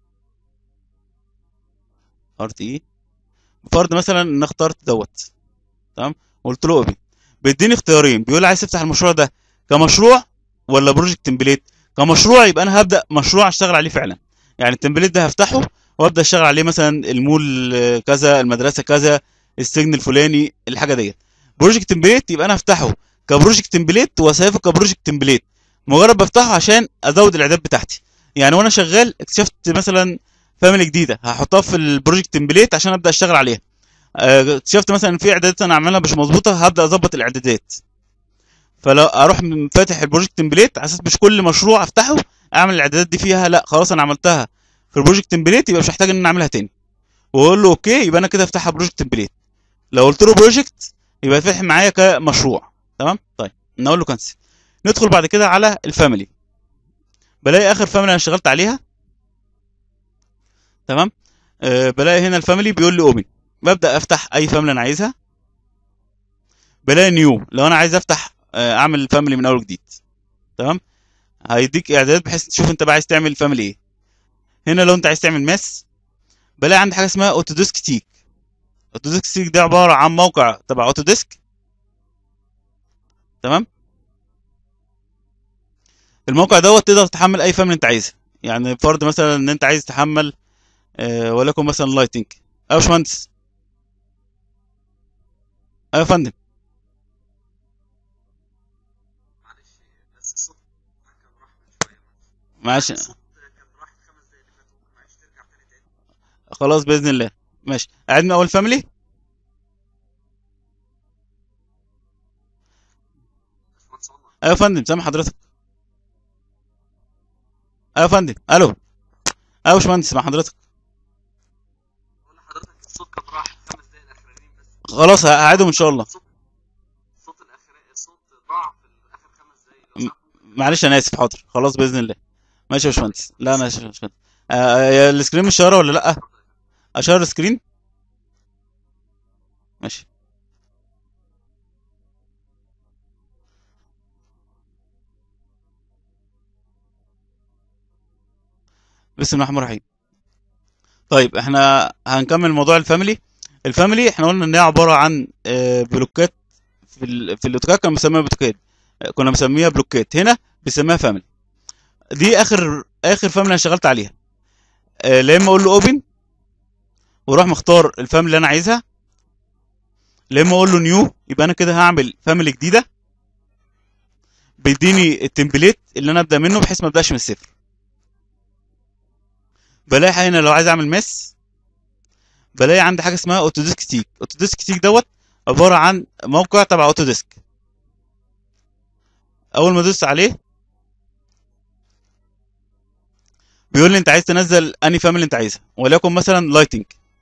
ار تي اي فرض مثلا ان اخترت دوت تمام قلت له اوبن بيديني اختيارين بيقول لي عايز تفتح المشروع ده كمشروع ولا بروجكت تمبليت كمشروع يبقى انا هبدا مشروع اشتغل عليه فعلا يعني التمبليت ده هفتحه وابدا اشتغل عليه مثلا المول كذا المدرسه كذا السجن الفلاني الحاجه ديت بروجكت تمبليت يبقى انا هفتحه كبروجكت تمبليت واسيفه كبروجكت تمبليت مجرد بفتحه عشان ازود الاعداد بتاعتي يعني وانا شغال اكتشفت مثلا فاميلي جديده هحطها في البروجكت تمبليت عشان ابدا اشتغل عليها اكتشفت مثلا في اعدادات انا عاملها مش مظبوطه هبدا اظبط الاعدادات فلو اروح فاتح البروجكت تمبليت على اساس مش كل مشروع افتحه اعمل الاعدادات دي فيها لا خلاص انا عملتها في البروجكت تمبليت يبقى مش محتاج ان انا اعملها تاني واقول له اوكي يبقى انا كده افتحها بروجكت تمبليت لو قلت له بروجكت يبقى يتفتح معايا كمشروع تمام طيب نقول له كنسل ندخل بعد كده على الفاميلي بلاقي اخر فاميلي انا اشتغلت عليها تمام أه بلاقي هنا الفاميلي بيقول لي اوبن ببدا افتح اي فاميلي انا عايزها بلاقي نيو لو انا عايز افتح أه اعمل فاميلي من اول وجديد تمام هيديك اعداد بحيث تشوف انت بقى عايز تعمل فاميلي ايه هنا لو انت عايز تعمل ماس بلاقي عندي حاجه اسمها اوتوديسك تيك اوتوديسك تيك ده عباره عن موقع تبع اوتوديسك تمام الموقع دوت تقدر تحمل اي فاميلي انت عايزها يعني فرض مثلا ان انت عايز تحمل أه ولكن مثلا لايتنج ايوه يا باشمهندس ايوه يا فندم معلش بس الصوت كان راح من شويه معلش الصوت كان راح خمس دقايق اللي فاتوا ممكن معلش ترجع تاني تاني خلاص باذن الله ماشي قاعد من اول فاميلي باشمهندس عمر ايوه يا فندم سامع حضرتك ايوه يا فندم الو ايوه يا باشمهندس مع حضرتك بقول لحضرتك الصوت كان راح خمس دقايق الاخرانيين بس خلاص هقعدهم ان شاء الله الصوت الصوت الاخراني الصوت ضاع في اخر خمس دقايق لو م- سمحت ممكن معلش انا اسف حاضر خلاص باذن الله ماشي يا باشمهندس لا انا اسف يا باشمهندس آه يا السكرين مش شغاله ولا لا اتفضل اشار السكرين ماشي بسم الله الرحمن الرحيم طيب احنا هنكمل موضوع الفاميلي الفاميلي احنا قلنا ان هي عباره عن آه، بلوكات في ال... في الاوتوكاد كنا بنسميها بلوكات آه، كنا بنسميها بلوكات هنا بنسميها فاميلي دي اخر اخر فاميلي انا اشتغلت عليها آه، لا اما اقول له اوبن واروح مختار الفاميلي اللي انا عايزها لا اما اقول له نيو يبقى انا كده هعمل فاميلي جديده بيديني التمبليت اللي انا ابدا منه بحيث ما ابداش من الصفر بلاقي هنا لو عايز اعمل مس بلاقي عندي حاجه اسمها اوتوديسك تيك اوتوديسك تيك دوت عباره عن موقع تبع اوتوديسك اول ما ادوس عليه بيقول لي انت عايز تنزل اني فاميلي انت عايزها وليكن مثلا لايتنج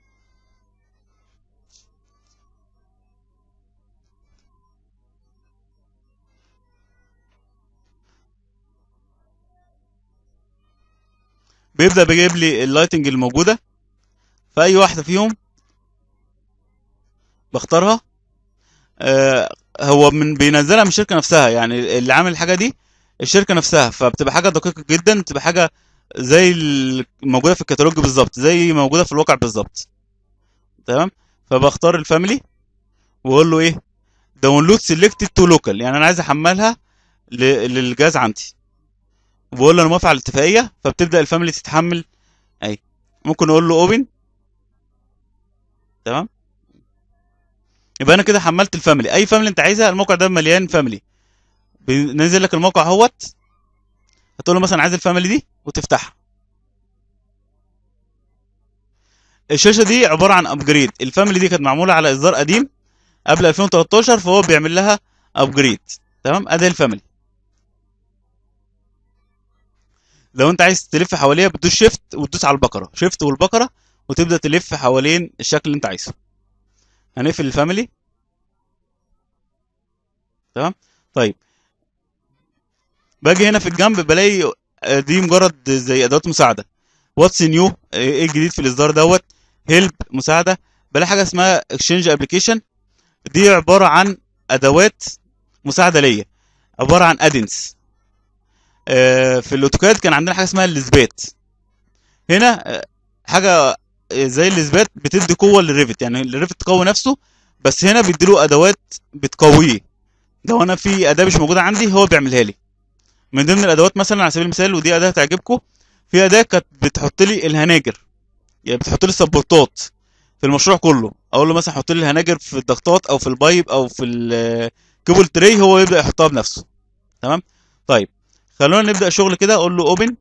بيبدا بيجيب لي اللايتنج الموجوده فاي واحده فيهم بختارها آه هو من بينزلها من الشركه نفسها يعني اللي عامل الحاجه دي الشركه نفسها فبتبقى حاجه دقيقه جدا بتبقى حاجه زي الموجوده في الكتالوج بالظبط زي موجوده في الواقع بالظبط تمام فبختار الفاميلي واقول له ايه داونلود سيلكتد تو لوكال يعني انا عايز احملها ل- للجهاز عندي وبقول له انا موافق على الاتفاقيه فبتبدا الفاميلي تتحمل اي ممكن اقول له اوبن تمام يبقى انا كده حملت الفاميلي اي فاميلي انت عايزها الموقع ده مليان فاميلي بينزل لك الموقع اهوت هتقول له مثلا عايز الفاميلي دي وتفتحها الشاشه دي عباره عن ابجريد الفاميلي دي كانت معموله على اصدار قديم قبل 2013 فهو بيعمل لها ابجريد تمام ادي الفاميلي لو انت عايز تلف حواليها بتدوس شيفت وتدوس على البقره شيفت والبقره وتبدا تلف حوالين الشكل اللي انت عايزه هنقفل الفاميلي تمام طيب باجي هنا في الجنب بلاقي آه، دي مجرد زي ادوات مساعده واتس نيو ايه الجديد في الاصدار دوت هيلب مساعده بلاقي حاجه اسمها اكسشينج ابلكيشن دي عباره عن ادوات مساعده ليا عباره عن ادنس في الاوتوكاد كان عندنا حاجه اسمها الاثبات هنا آه، حاجه آه، زي الاثبات بتدي قوه للريفت يعني الريفت قوي نفسه بس هنا بيديله ادوات بتقويه لو انا في اداه مش موجوده عندي هو بيعملها لي من ضمن الادوات مثلا على سبيل المثال ودي اداه تعجبكم في اداه كانت بتحط لي الهناجر يعني بتحط لي السبورتات في المشروع كله اقول له مثلا حط لي الهناجر في الضغطات او في البايب او في الكيبل تري هو يبدا يحطها بنفسه تمام طيب خلونا نبدا شغل كده اقول له اوبن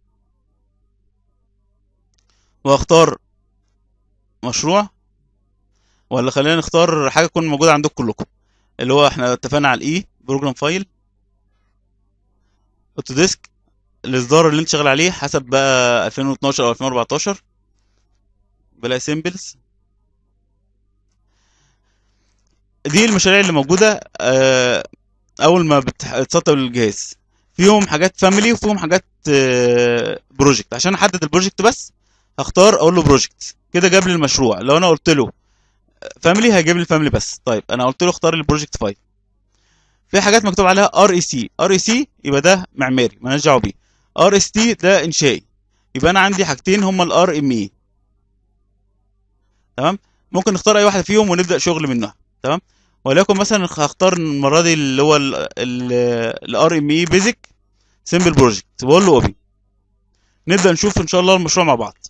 واختار مشروع ولا خلينا نختار حاجه تكون موجوده عندكم كلكم اللي هو احنا اتفقنا على الاي بروجرام فايل اوتوديسك الاصدار اللي انت شغال عليه حسب بقى 2012 او 2014 بلاقي سيمبلز دي المشاريع اللي موجوده آه، اول ما بتسطب الجهاز فيهم حاجات فاميلي وفيهم حاجات بروجكت عشان احدد البروجكت بس هختار اقول له بروجكت كده جاب لي المشروع لو انا قلت له فاميلي هيجيب لي الفاميلي بس طيب انا قلت له اختار البروجكت فايل في حاجات مكتوب عليها ار اي سي ار اي سي يبقى ده معماري مالناش دعوه بيه ار اس تي ده انشائي يبقى انا عندي حاجتين هما الار ام اي تمام ممكن نختار اي واحده فيهم ونبدا شغل منها تمام وليكن مثلا هختار المره دي اللي هو الار ام اي بيزك سمبل بروجكت واقول له اوبن نبدا نشوف ان شاء الله المشروع مع بعض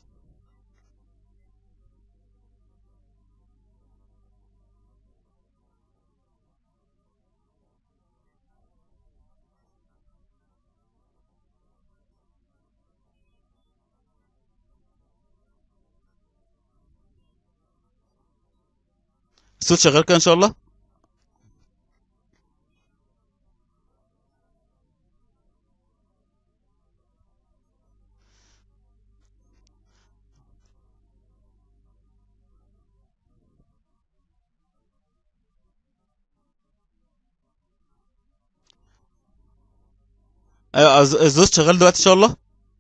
الصوت شغال كده ان شاء الله ايوه الز- الصوت شغال دلوقتي ان شاء الله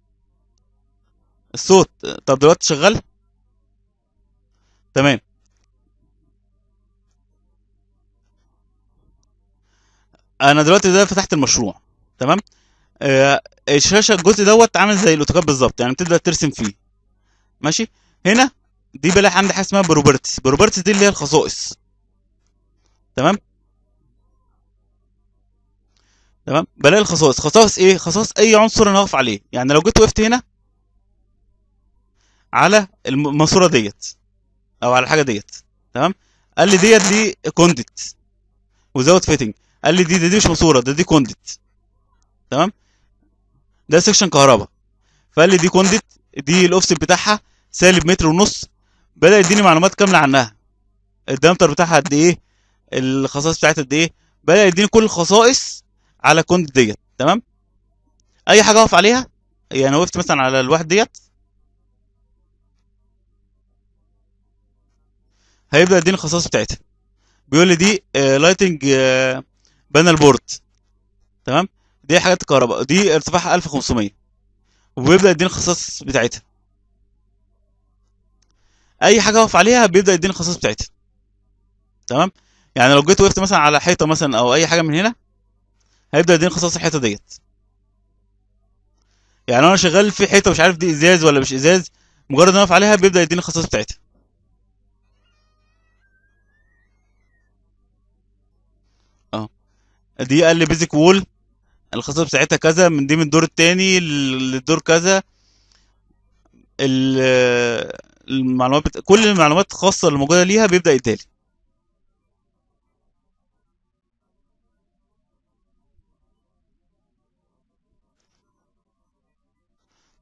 الصوت طب دلوقتي شغال تمام انا دلوقتي ده فتحت المشروع تمام آه الشاشه الجزء دوت عامل زي الاوتوكاد بالظبط يعني بتبدا ترسم فيه ماشي هنا دي بلاقي عندي حاجه اسمها بروبرتس بروبرتس دي اللي هي الخصائص تمام تمام بلاقي الخصائص خصائص ايه خصائص اي عنصر انا واقف عليه يعني لو جيت وقفت هنا على الم- الماسوره ديت او على الحاجه ديت تمام قال لي ديت دي كونديت وزود فيتنج قال لي دي دي, دي مش ماسوره ده دي كونديت تمام ده سكشن كهرباء فقال لي دي كونديت دي الاوفست بتاعها سالب متر ونص بدا يديني معلومات كامله عنها الدامتر بتاعها قد ايه الخصائص بتاعتها قد ايه بدا يديني كل الخصائص على كونديت ديت تمام اي حاجه اقف عليها يعني وقفت مثلا على الواحد ديت هيبدا يديني الخصائص بتاعتها بيقول لي دي لايتنج بانل بورد تمام دي حاجات الكهرباء دي ارتفاعها 1500 وبيبدا يديني الخصائص بتاعتها اي حاجه اقف عليها بيبدا يديني الخصائص بتاعتها تمام يعني لو جيت وقفت مثلا على حيطه مثلا او اي حاجه من هنا هيبدا يديني خصائص الحيطه ديت يعني انا شغال في حيطه مش عارف دي ازاز ولا مش ازاز مجرد ان انا اقف عليها بيبدا يديني الخصائص بتاعتها اه دي قال لي بيزك وول الخصائص بتاعتها كذا من دي من الدور التاني للدور كذا ال- المعلومات بت... كل المعلومات الخاصه اللي موجوده ليها بيبدا يديها لي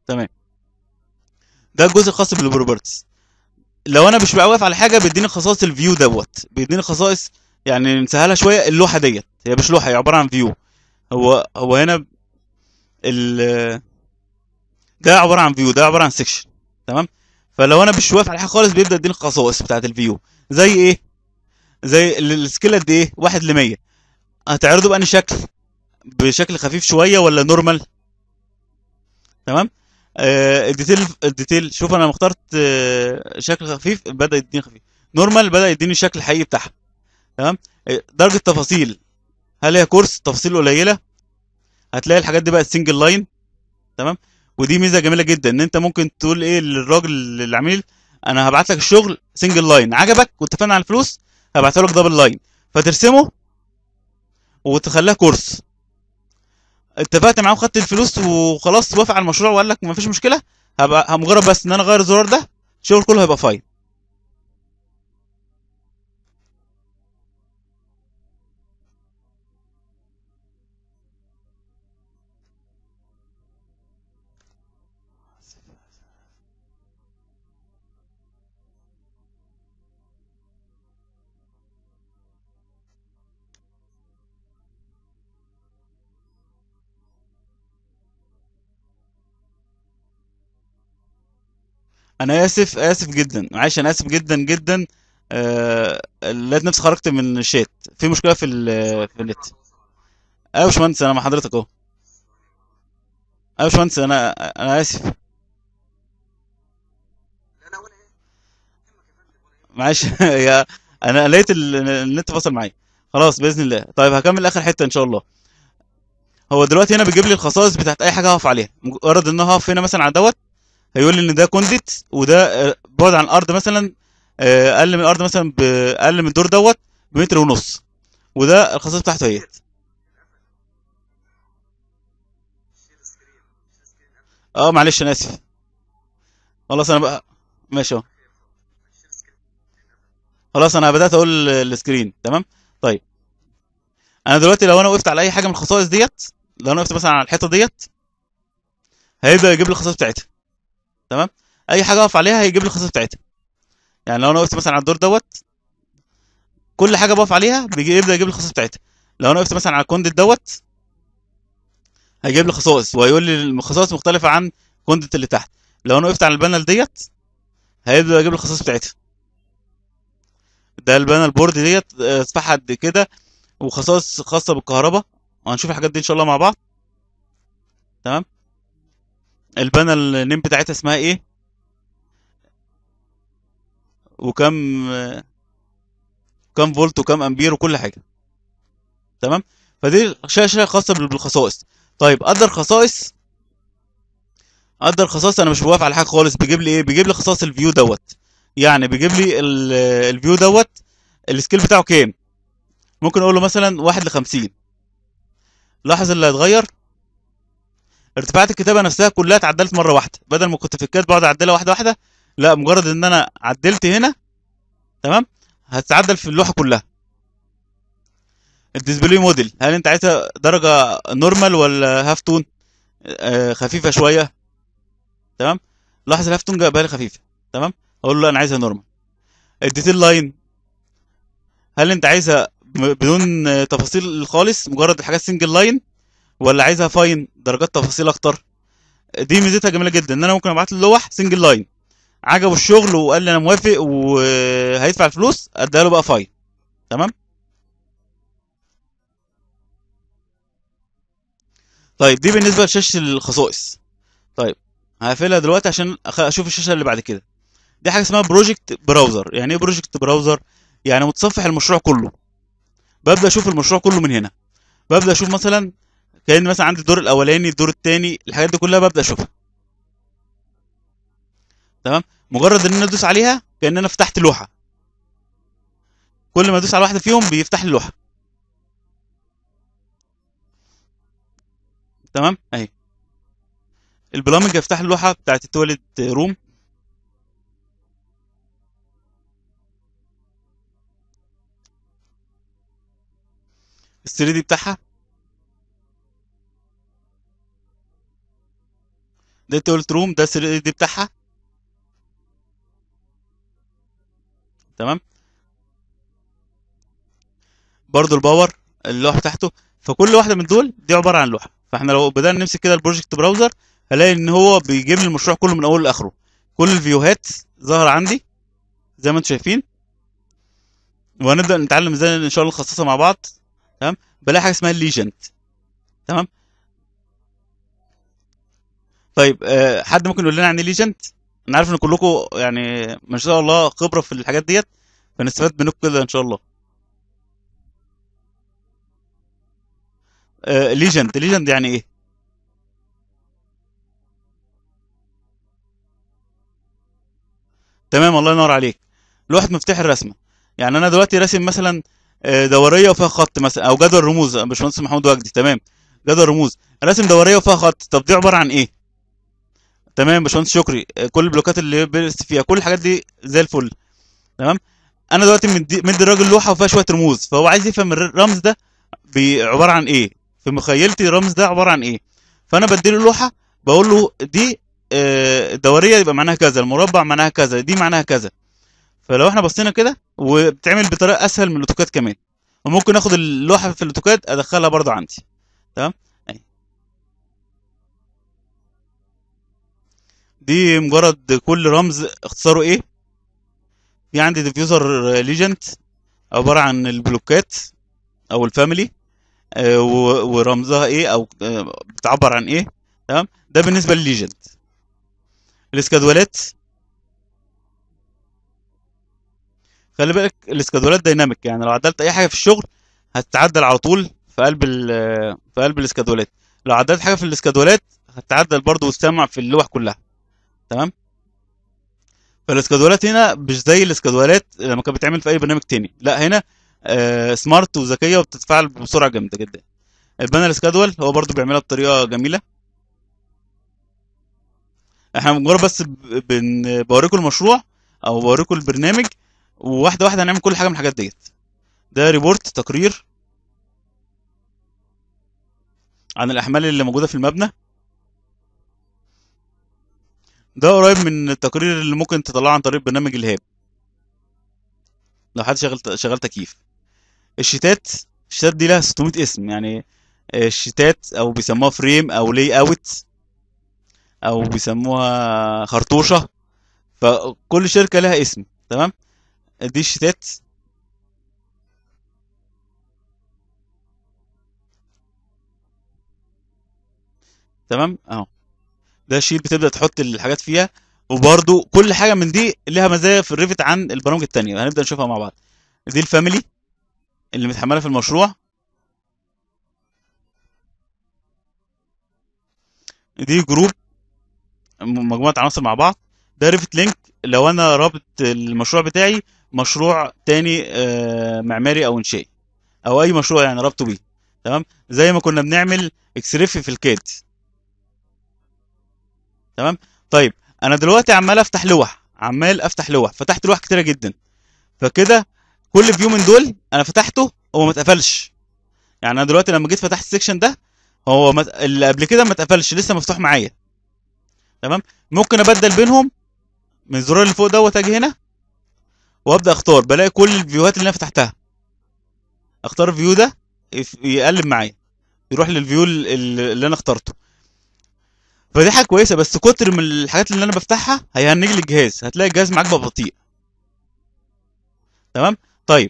تمام ده الجزء الخاص بالبروبرتيز لو انا مش واقف على حاجه بيديني خصائص الفيو دوت بيديني خصائص يعني نسهلها شويه اللوحه ديت هي مش لوحه هي عباره عن فيو هو هو هنا ال ده عباره عن فيو ده عباره عن سيكشن تمام فلو انا مش واقف على حاجه خالص بيبدا يديني الخصائص بتاعه الفيو زي ايه زي ال- السكيل قد ايه 1 ل 100 هتعرضه بأني شكل بشكل خفيف شويه ولا نورمال تمام آه الديتيل الديتيل شوف انا اخترت آه شكل خفيف بدا يديني خفيف نورمال بدا يديني الشكل الحقيقي بتاعها تمام آه، درجه تفاصيل هل هي كورس تفاصيل قليله هتلاقي الحاجات دي بقت سنجل لاين تمام ودي ميزه جميله جدا ان انت ممكن تقول ايه للراجل العميل انا هبعت لك الشغل سنجل لاين عجبك واتفقنا على الفلوس هبعته لك دبل لاين فترسمه وتخليها كورس اتفقت معاه وخدت الفلوس وخلاص وافق على المشروع وقال لك مفيش مشكله هبقى مجرد بس ان انا اغير الزرار ده الشغل كله هيبقى فاين انا اسف اسف جدا معلش انا اسف جدا جدا آه... لقيت نفسي خرجت من الشات في مشكله في ال- في النت ايوه يا باشمهندس انا مع حضرتك اهو ايوه يا باشمهندس انا انا اسف لا لا ولا ايه يهمك يا فندم ولا يهمك معلش يا انا لقيت ال- النت فصل معايا خلاص باذن الله طيب هكمل اخر حته ان شاء الله هو دلوقتي هنا بيجيب لي الخصائص بتاعت اي حاجه هقف عليها مجرد ان انا هقف هنا مثلا على دوت هيقول لي ان ده كونديت وده آه، بعد عن الارض مثلا آه، اقل من الارض مثلا ب- اقل من الدور دوت بمتر ونص وده الخصائص بتاعته اهيت شيل سكرين شيل سكرين قبل اه معلش انا اسف خلاص انا بقى ماشي اهو شيل سكرين خلاص انا بدات اقول السكرين تمام طيب انا دلوقتي لو انا وقفت على اي حاجه من الخصائص ديت لو انا وقفت مثلا على الحته ديت هيبدا يجيب لي الخصائص بتاعتها تمام اي حاجه اقف عليها هيجيب لي الخصائص بتاعتها يعني لو انا وقفت مثلا على الدور دوت كل حاجه بقف عليها بيجي يبدا يجيب لي الخصائص بتاعتها لو انا وقفت مثلا على الكونديت دوت هيجيب لي خصائص وهيقول لي الخصائص مختلفه عن الكونديت اللي تحت لو انا وقفت على البانل ديت هيبدا يجيب لي الخصائص بتاعتها ده البانل بورد ديت آه، ارتفاعها قد كده وخصائص خاصه بالكهرباء وهنشوف الحاجات دي ان شاء الله مع بعض تمام البانل نيم بتاعتها اسمها ايه وكم آه، كم فولت وكم امبير وكل حاجه تمام فدي شاشه خاصه بال- بالخصائص طيب اقدر خصائص اقدر خصائص انا مش بوافق على حاجه خالص بيجيب لي ايه بيجيب لي خصائص الفيو دوت يعني بيجيب لي ال- الفيو دوت السكيل بتاعه كام ممكن اقول له مثلا واحد لخمسين لاحظ اللي هيتغير ارتفاعات الكتابه نفسها كلها اتعدلت مره واحده بدل ما كنت في الكاد بقعد اعدلها واحده واحده لا مجرد ان انا عدلت هنا تمام هتتعدل في اللوحه كلها الديسبلاي موديل هل انت عايزها درجه نورمال ولا هاف تون آه خفيفه شويه تمام لاحظ الهاف تون جايبها لي خفيفه تمام اقول له انا عايزها نورمال الديتيل لاين هل انت عايزها م- بدون آه، تفاصيل خالص مجرد الحاجات سنجل لاين ولا عايزها فاين درجات تفاصيل اكتر دي ميزتها جميله جدا ان انا ممكن ابعت له لوح سنجل لاين عجبه الشغل وقال لي انا موافق وهيدفع الفلوس اديها له بقى فاين تمام طيب دي بالنسبه لشاشه الخصائص طيب هقفلها دلوقتي عشان أخ- اشوف الشاشه اللي بعد كده دي حاجه اسمها بروجكت براوزر يعني ايه بروجكت براوزر يعني متصفح المشروع كله ببدا اشوف المشروع كله من هنا ببدا اشوف مثلا كان مثلا عندي الدور الاولاني الدور الثاني الحاجات دي كلها ببدا اشوفها تمام مجرد ان انا ادوس عليها كان انا فتحت لوحه كل ما ادوس على واحده فيهم بيفتح لي لوحه تمام اهي البرامج هيفتح لي اللوحه بتاعت التواليت روم ال 3 دي بتاعها ده تولت روم ده 3 دي بتاعها تمام برضو الباور اللوحه بتاعته فكل واحده من دول دي عباره عن لوحه فاحنا لو بدانا نمسك كده البروجكت براوزر هلاقي ان هو بيجيب لي المشروع كله من اوله لاخره كل الفيوهات ظاهره عندي زي ما انتم شايفين وهنبدا نتعلم ازاي ان شاء الله نخصصها مع بعض تمام بلاقي حاجه اسمها الليجنت تمام طيب آه، حد ممكن يقول لنا عن ايه ليجنت انا عارف ان كلكم يعني ما شاء الله خبره في الحاجات ديت فنستفاد منكم كده ان شاء الله ليجند ليجند يعني ايه تمام الله ينور عليك لوحه مفتاح الرسمه يعني انا دلوقتي راسم مثلا آه، دوريه وفيها خط مثلا او جدول رموز باشمهندس محمود وجدي تمام جدول رموز راسم دوريه وفيها خط طب دي عباره عن ايه تمام باشمهندس شكري آه، كل البلوكات اللي بيرست فيها كل الحاجات دي زي الفل تمام انا دلوقتي مدي مدي الراجل لوحه وفيها شويه رموز فهو عايز يفهم الرمز ده بي- عباره عن ايه في مخيلتي الرمز ده عباره عن ايه فانا بديله لوحه بقول له دي آه، الدوريه يبقى معناها كذا المربع معناها كذا دي معناها كذا فلو احنا بصينا كده وبتعمل بطريقه اسهل من الاوتوكاد كمان وممكن اخد اللوحه في الاوتوكاد ادخلها برضو عندي تمام أهي. دي مجرد كل رمز اختصاره ايه في عندي ديفيوزر ليجنت عباره عن البلوكات او الفاميلي آه، و- ورمزها ايه او آه، بتعبر عن ايه تمام ده بالنسبه للليجند الاسكادولات خلي بالك الاسكادولات دايناميك يعني لو عدلت اي حاجه في الشغل هتتعدل على طول في قلب ال- في قلب الاسكادولات لو عدلت حاجه في الاسكادولات هتتعدل برضو وتسمع في اللوح كلها تمام فالاسكادولات هنا مش زي الاسكادولات لما كانت بتتعمل في اي برنامج تاني لا هنا آه سمارت وذكيه وبتتفاعل بسرعه جامده جدا البانل سكادول هو برضو بيعملها بطريقه جميله احنا مجرد بس ب- بن بوريكم المشروع او بوريكم البرنامج وواحده واحده هنعمل كل حاجه من الحاجات ديت ده ريبورت تقرير عن الاحمال اللي موجوده في المبنى ده قريب من التقرير اللي ممكن تطلعه عن طريق برنامج الهاب لو حد شغال شغال تكييف الشيتات الشيتات دي لها 600 اسم يعني الشيتات او بيسموها فريم او لاي اوت او بيسموها خرطوشه فكل شركه لها اسم تمام دي الشيتات تمام اهو ده شيت بتبدا تحط الحاجات فيها وبرده كل حاجه من دي لها مزايا في الريفت عن البرامج التانية هنبدا نشوفها مع بعض دي الفاميلي اللي متحمله في المشروع دي جروب م- مجموعه عناصر مع بعض ده ريفت لينك لو انا رابط المشروع بتاعي مشروع تاني آه، معماري او انشائي او اي مشروع يعني رابطه بيه تمام زي ما كنا بنعمل اكسريف في الكاد تمام طيب انا دلوقتي عمال افتح لوح عمال افتح لوح فتحت لوح كتيره جدا فكده كل فيو من دول انا فتحته هو ما اتقفلش يعني انا دلوقتي لما جيت فتحت السكشن ده هو ما اللي قبل كده ما اتقفلش لسه مفتوح معايا تمام ممكن ابدل بينهم من الزرار اللي فوق دوت اجي هنا وابدا اختار بلاقي كل الفيوهات اللي انا فتحتها اختار الفيو ده يف- يقلب معايا يروح للفيو ال- ال- اللي انا اخترته فدي حاجه كويسه بس كتر من الحاجات اللي انا بفتحها هيهنج لي الجهاز هتلاقي الجهاز معاك بقى بطيء تمام طيب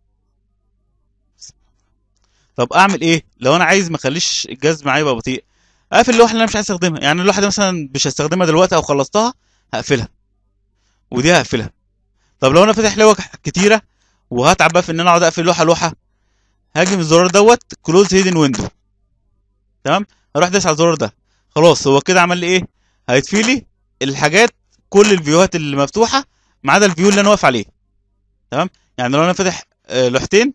طب اعمل ايه لو انا عايز ما اخليش الجهاز معايا يبقى بطيء اقفل اللوحه اللي انا مش عايز استخدمها يعني اللوحه دي مثلا مش هستخدمها دلوقتي او خلصتها هقفلها ودي هقفلها طب لو انا فاتح لوح كتيره وهتعب بقى في ان انا اقعد اقفل لوحه لوحه هاجي من الزرار دوت كلوز هيدن ويندو تمام اروح دايس على الزرار ده خلاص هو كده عمل لي ايه هيطفي لي الحاجات كل الفيوهات اللي مفتوحه ما عدا الفيو اللي انا واقف عليه تمام يعني لو انا فاتح آه، لوحتين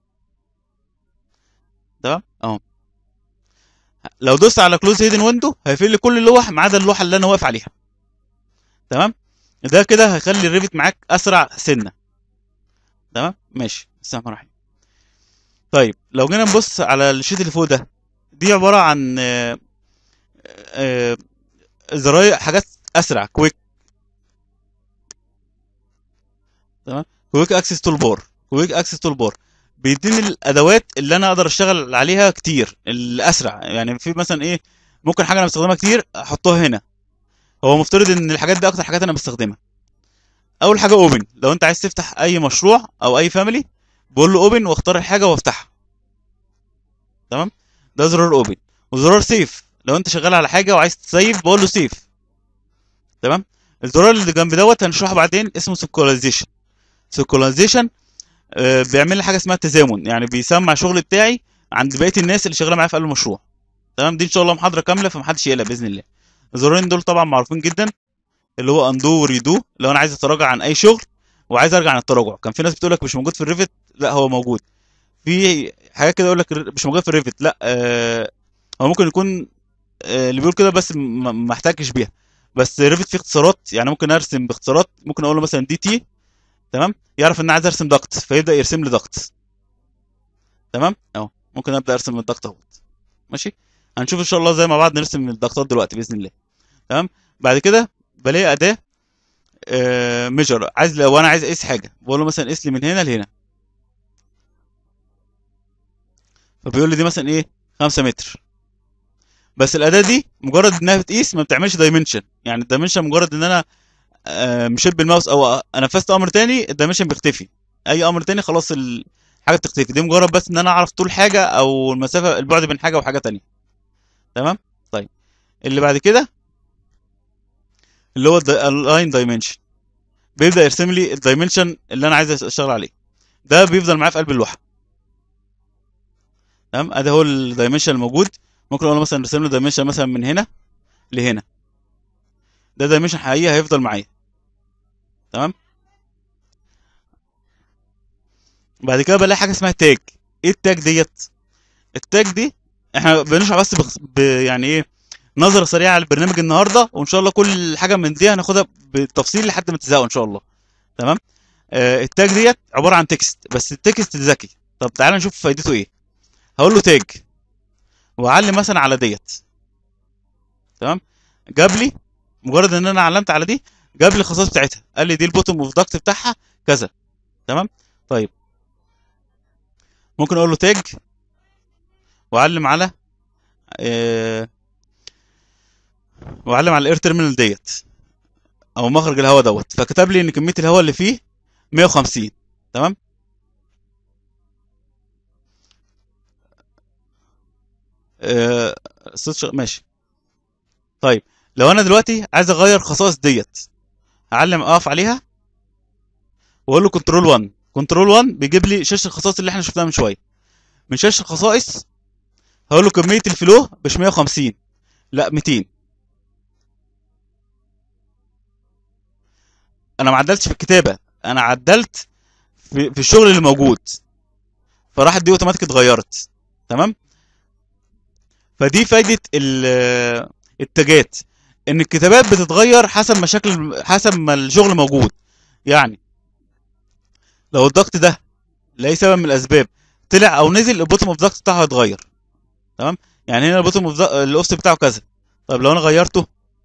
تمام اهو لو دوست على كلوز هيدن ويندو هيقفل لي كل اللوح ما عدا اللوحه اللي انا واقف عليها تمام ده كده هيخلي الريفت معاك اسرع سنه تمام ماشي بسم الله الرحمن الرحيم طيب لو جينا نبص على الشيت اللي فوق ده دي عباره عن آه، آه، زراير حاجات اسرع كويك تمام كويك اكسس تول بار كويك اكسس تول بار بيديني الادوات اللي انا اقدر اشتغل عليها كتير الاسرع يعني في مثلا ايه ممكن حاجه انا بستخدمها كتير احطها هنا هو مفترض ان الحاجات دي اكتر حاجات انا بستخدمها اول حاجه اوبن لو انت عايز تفتح اي مشروع او اي فاميلي بقول له اوبن واختار الحاجه وافتحها تمام ده زرار اوبن وزرار سيف لو انت شغال على حاجه وعايز تسيف بقول له سيف تمام الزرار اللي جنب دوت هنشرحه بعدين اسمه سيكولايزيشن سيكولايزيشن بيعمل لي حاجه اسمها تزامن يعني بيسمع الشغل بتاعي عند بقيه الناس اللي شغاله معايا في قلب المشروع تمام دي ان شاء الله محاضره كامله فمحدش يقلق باذن الله الزرارين دول طبعا معروفين جدا اللي هو اندو وريدو لو انا عايز اتراجع عن اي شغل وعايز ارجع عن التراجع كان في ناس بتقول لك مش موجود في الريفت لا هو موجود في حاجات كده يقول لك مش موجود في الريفت لا آه هو ممكن يكون آه اللي بيقول كده بس ما ما احتاجش بيها بس ريفت فيه اختصارات يعني ممكن ارسم باختصارات ممكن اقول له مثلا دي تي تمام يعرف ان انا عايز ارسم ضغط فيبدا يرسم لي ضغط تمام اهو ممكن ابدا ارسم الضغط اهوت ماشي هنشوف ان شاء الله زي ما بعض نرسم الضغطات دلوقتي باذن الله تمام بعد كده بلاقي اداه آه ميجر عايز لو انا عايز اقيس حاجه بقول له مثلا قيس لي من هنا لهنا فبيقول لي دي مثلا ايه 5 متر بس الاداه دي مجرد انها بتقيس ما بتعملش دايمنشن يعني الدايمنشن مجرد ان انا آه، مشيت بالماوس او نفذت امر تاني الدايمنشن بيختفي اي امر تاني خلاص الحاجه بتختفي دي مجرد بس ان انا اعرف طول حاجه او المسافه البعد بين حاجه وحاجه تانية تمام طيب اللي بعد كده اللي هو اللاين دايمنشن بيبدا يرسم لي الدايمنشن اللي انا عايز اشتغل عليه ده بيفضل معايا في قلب اللوحه تمام ادي هو الدايمنشن الموجود ممكن اقول له مثلا ارسم له دايمنشن مثلا من هنا لهنا ده دايمنشن حقيقي هيفضل معايا تمام بعد كده بلاقي حاجه اسمها تاج ايه التاج ديت التاج دي احنا بنشرح بس بخ... ب... يعني ايه نظره سريعه على البرنامج النهارده وان شاء الله كل حاجه من دي هناخدها بالتفصيل لحد ما تزهقوا ان شاء الله تمام آه التاج ديت عباره عن تكست بس التكست ذكي طب تعالى نشوف فايدته ايه هقول له تاج واعلم مثلا على ديت تمام جاب لي مجرد ان انا علمت على دي جاب لي الخصائص بتاعتها قال لي دي البوتوم اوف داكت بتاعها كذا تمام طيب ممكن اقول له تاج واعلم على آه واعلم على الاير تيرمينال ديت او مخرج الهواء دوت فكتب لي ان كميه الهواء اللي فيه 150 تمام آه صوت شغ... ماشي طيب لو انا دلوقتي عايز اغير خصائص ديت هعلم اقف عليها واقول له كنترول 1 كنترول 1 بيجيب لي شاشه الخصائص اللي احنا شفناها من شويه من شاشه الخصائص هقول له كميه الفلو مش 150 لا 200 انا ما عدلتش في الكتابه انا عدلت في, في الشغل اللي موجود فراحت دي اوتوماتيك اتغيرت تمام فدي فايده ال- التاجات ان الكتابات بتتغير حسب مشاكل حسب ما الشغل موجود يعني لو الضغط ده لاي سبب من الاسباب طلع او نزل البوتوم اوف ضغط بتاعه هيتغير تمام يعني هنا البوتوم اوف الاوفست بتاعه كذا طب لو انا غيرته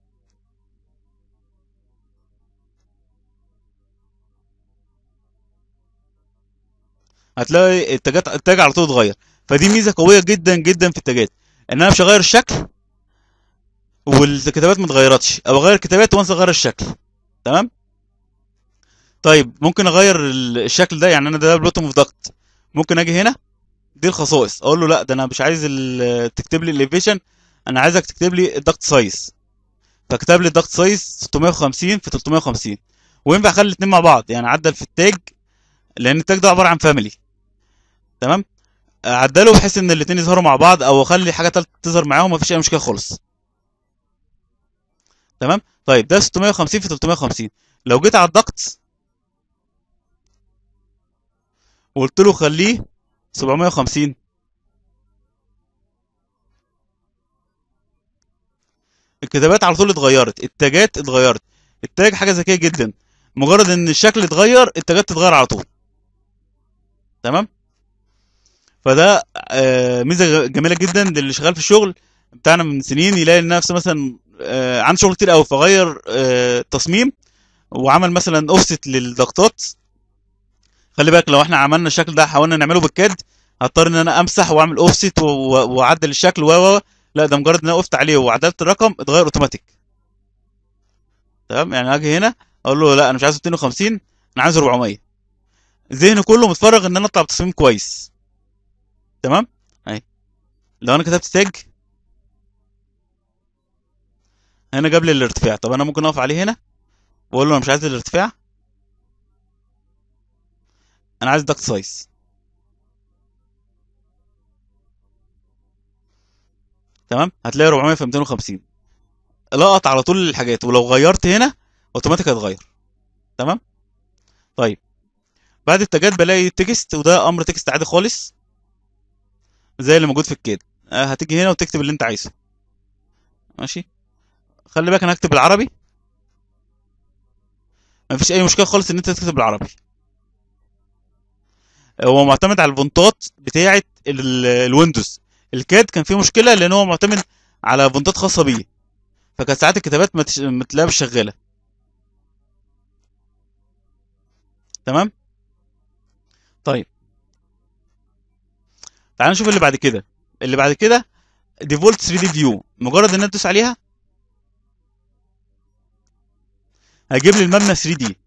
هتلاقي التاجات التاج على طول اتغير فدي ميزه قويه جدا جدا في التاجات ان انا مش هغير الشكل والكتابات ما اتغيرتش او اغير الكتابات وانسى اغير الشكل تمام طيب ممكن اغير ال- الشكل ده يعني انا ده بلوتوم اوف ضغط ممكن اجي هنا دي الخصائص اقول له لا ده انا مش عايز ال- تكتب لي الليفيشن انا عايزك تكتب لي الضغط سايز فكتب لي الضغط سايز 650 في 350 وينفع اخلي الاثنين مع بعض يعني عدل في التاج لان التاج ده عباره عن فاميلي تمام اعدله بحيث ان الاثنين يظهروا مع بعض او اخلي حاجه ثالثه تظهر معاهم مفيش اي مشكله خالص تمام طيب ده 650 في 350 لو جيت على الضغط وقلت له خليه 750 الكتابات على طول اتغيرت التاجات اتغيرت التاج حاجه ذكيه جدا مجرد ان الشكل اتغير التاجات تتغير على طول تمام فده آه، ميزه جميله جدا للي شغال في الشغل بتاعنا من سنين يلاقي نفسه مثلا آه عنده شغل كتير قوي فغير آه تصميم وعمل مثلا اوفست للضغطات خلي بالك لو احنا عملنا الشكل ده حاولنا نعمله بالكاد هضطر ان انا امسح واعمل اوفست واعدل الشكل و و لا ده مجرد ان انا وقفت عليه وعدلت الرقم اتغير اوتوماتيك تمام يعني اجي هنا اقول له لا انا مش عايز 250 انا عايز 400 ذهني كله متفرغ ان انا اطلع بتصميم كويس تمام اهي لو انا كتبت تاج هنا جاب لي الارتفاع طب انا ممكن اقف عليه هنا واقول له انا مش عايز الارتفاع انا عايز داكت سايز تمام هتلاقي 400 في 250 لقط على طول الحاجات ولو غيرت هنا اوتوماتيك هيتغير تمام طيب بعد التاجات بلاقي تكست وده امر تكست عادي خالص زي اللي موجود في الكاد آه، هتيجي هنا وتكتب اللي انت عايزه ماشي خلي بالك انا هكتب بالعربي مفيش اي مشكله خالص ان انت تكتب بالعربي هو معتمد على الفونتات بتاعه ال- الويندوز الكاد كان فيه مشكله لان هو معتمد على فونتات خاصه بيه فكانت ساعات الكتابات ما تش- ما تلاقيها مش شغاله تمام طيب تعال نشوف اللي بعد كده اللي بعد كده ديفولت 3 دي فيو مجرد ان انت تدوس عليها هيجيب لي المبنى 3 دي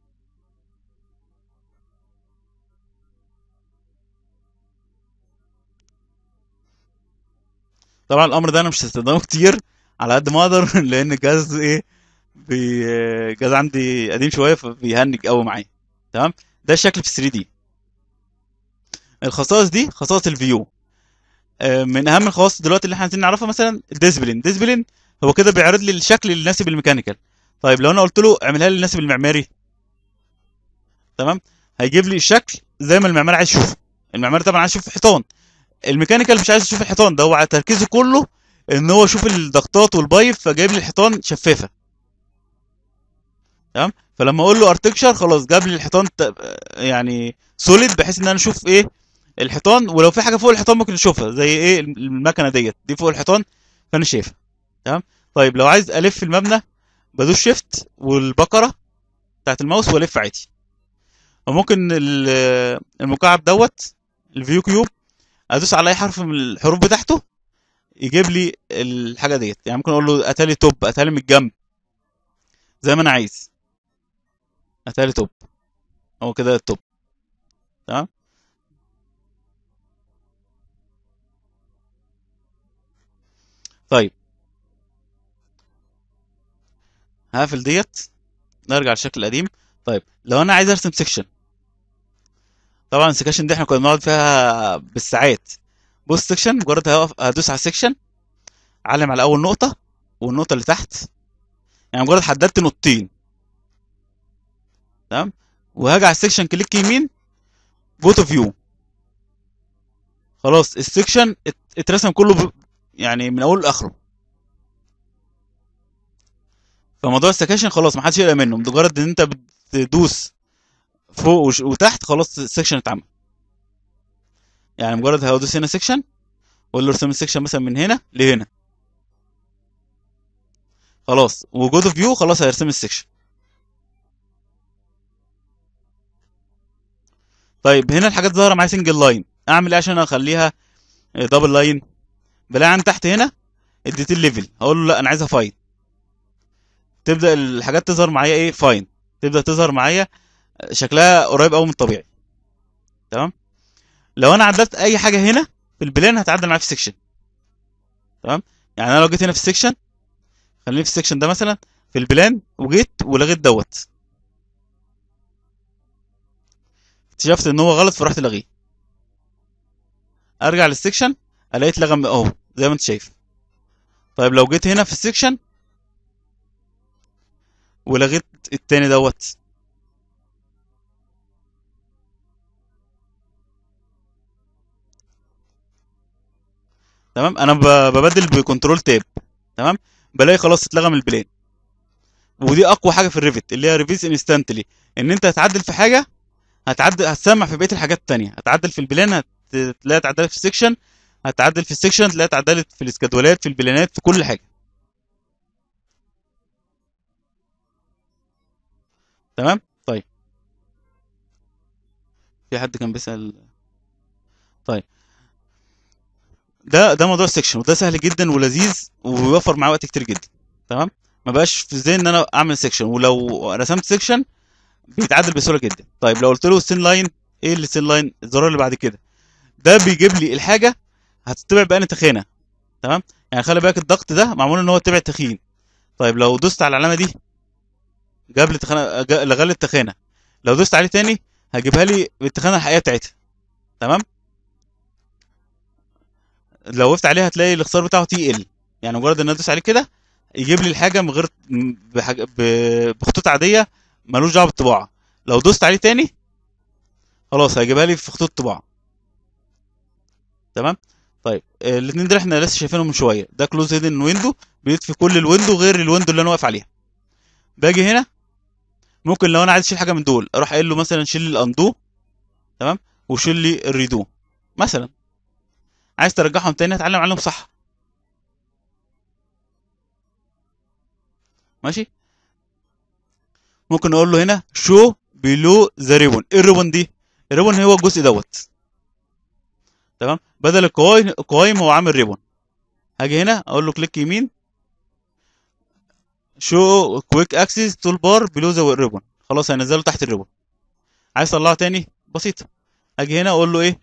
طبعا الامر ده انا مش هستخدمه كتير على قد ما اقدر لان الجهاز ايه بي... الجهاز عندي قديم شويه فبيهنج قوي معايا تمام ده الشكل في 3 دي الخصائص دي خصائص الفيو آه، من اهم الخواص دلوقتي اللي احنا عايزين نعرفها مثلا الديسبلين ديسبلين هو كده بيعرض لي الشكل اللي يناسب الميكانيكال طيب لو انا قلت له اعملها لي يناسب المعماري تمام هيجيب لي الشكل زي ما المعماري عايز يشوفه المعماري طبعا عايز يشوف حيطان الميكانيكال مش عايز يشوف الحيطان ده هو على تركيزه كله ان هو يشوف الضغطات والبايب فجايب لي الحيطان شفافه تمام فلما اقول له ارتكشر خلاص جاب لي الحيطان ت- يعني سوليد بحيث ان انا اشوف ايه الحيطان ولو في حاجه فوق الحيطان ممكن اشوفها زي ايه المكنه ديت دي فوق الحيطان فانا شايفها تمام طيب لو عايز الف المبنى بدوس شيفت والبقره بتاعت الماوس والف عادي وممكن ال- المكعب دوت الفيو كيوب ادوس على اي حرف من الحروف بتاعته يجيب لي الحاجه ديت يعني ممكن اقول له اتالي توب اتالي من الجنب زي ما انا عايز اتالي توب هو كده التوب تمام طيب هقفل ديت نرجع للشكل القديم طيب لو انا عايز ارسم سيكشن طبعا السكشن دي احنا كنا بنقعد فيها بالساعات بص سيكشن مجرد هقف هدوس على السيكشن علم على اول نقطه والنقطه اللي تحت يعني مجرد حددت نقطتين تمام وهاجي على السيكشن كليك يمين جو تو فيو خلاص السيكشن ات- اترسم كله ب... يعني من اوله لاخره فموضوع السكاشن خلاص ما حدش يقلق منه مجرد ان انت بتدوس فوق وش... وتحت خلاص السكشن اتعمل يعني مجرد هدوس هنا سكشن واقول له ارسم السكشن مثلا من هنا لهنا خلاص وجود فيو خلاص هيرسم السكشن طيب هنا الحاجات ظاهره معايا سنجل لاين اعمل ايه عشان اخليها دبل لاين بلاقي عندي تحت هنا الديتيل ليفل هقول له لا انا عايزها فاين تبدا الحاجات تظهر معايا ايه فاين تبدا تظهر معايا شكلها قريب قوي من الطبيعي تمام لو انا عدلت اي حاجه هنا في البلان هتعدل معايا في السكشن تمام يعني انا لو جيت هنا في السكشن خليني في السكشن ده مثلا في البلان وجيت ولغيت دوت اكتشفت ان هو غلط فرحت لغيه ارجع للسكشن الاقي اتلغى من- اهو زي ما انت شايف طيب لو جيت هنا في السكشن ولغيت التاني دوت تمام انا ب- ببدل بكنترول تاب تمام بلاقي خلاص اتلغى من البلان ودي اقوى حاجه في الريفت اللي هي ريفيز انستنتلي ان انت هتعدل في حاجه هتعدل هتسمع في بقيه الحاجات التانية هتعدل في البلان هتلاقيها اتعدلت في السكشن هتعدل في السكشن تلاقيها اتعدلت في الاسكادولات في البلانات في كل حاجه تمام طيب في حد كان بيسأل طيب ده ده موضوع السكشن وده سهل جدا ولذيذ وبيوفر معاه وقت كتير جدا تمام ما بقاش في ذهني ان انا اعمل سكشن ولو رسمت سكشن بيتعدل بسهوله جدا طيب لو قلت له السين لاين ايه السين لاين الزرار اللي بعد كده ده بيجيب لي الحاجه هتتبع بأنهي تخينه تمام يعني خلي بالك الضغط ده معمول ان هو يتبع التخين طيب لو دوست على العلامه دي جاب لي تخانه جا- لغى لي التخانه لو دوست عليه تاني هجيبها لي بالتخانه الحقيقيه بتاعتها تمام لو وقفت عليها هتلاقي الاختصار بتاعه تي ال يعني مجرد ان انا ادوس عليه كده يجيب لي الحاجه من غير م- بحاجة ب- بخطوط عاديه ملوش دعوه بالطباعه لو دوست عليه تاني خلاص هيجيبها لي في خطوط طباعه تمام طيب آه، الاثنين دول احنا لسه شايفينهم من شويه ده كلوز هيدن ويندو بيطفي كل الويندو غير الويندو اللي انا واقف عليها باجي هنا ممكن لو انا عايز اشيل حاجه من دول اروح قايل له مثلا شيل لي الاندو تمام وشيل لي الريدو مثلا عايز ترجعهم تاني هتعلم عليهم صح ماشي ممكن اقول له هنا شو بيلو ذا ريبون ايه الريبون دي الريبون هو الجزء دوت تمام بدل القوائم القوائم هو عامل ريبون هاجي هنا اقول له كليك يمين شو كويك اكسس تول بار بلو ذا ريبون خلاص هينزله تحت الريبون عايز اطلعه تاني بسيطه اجي هنا اقول له ايه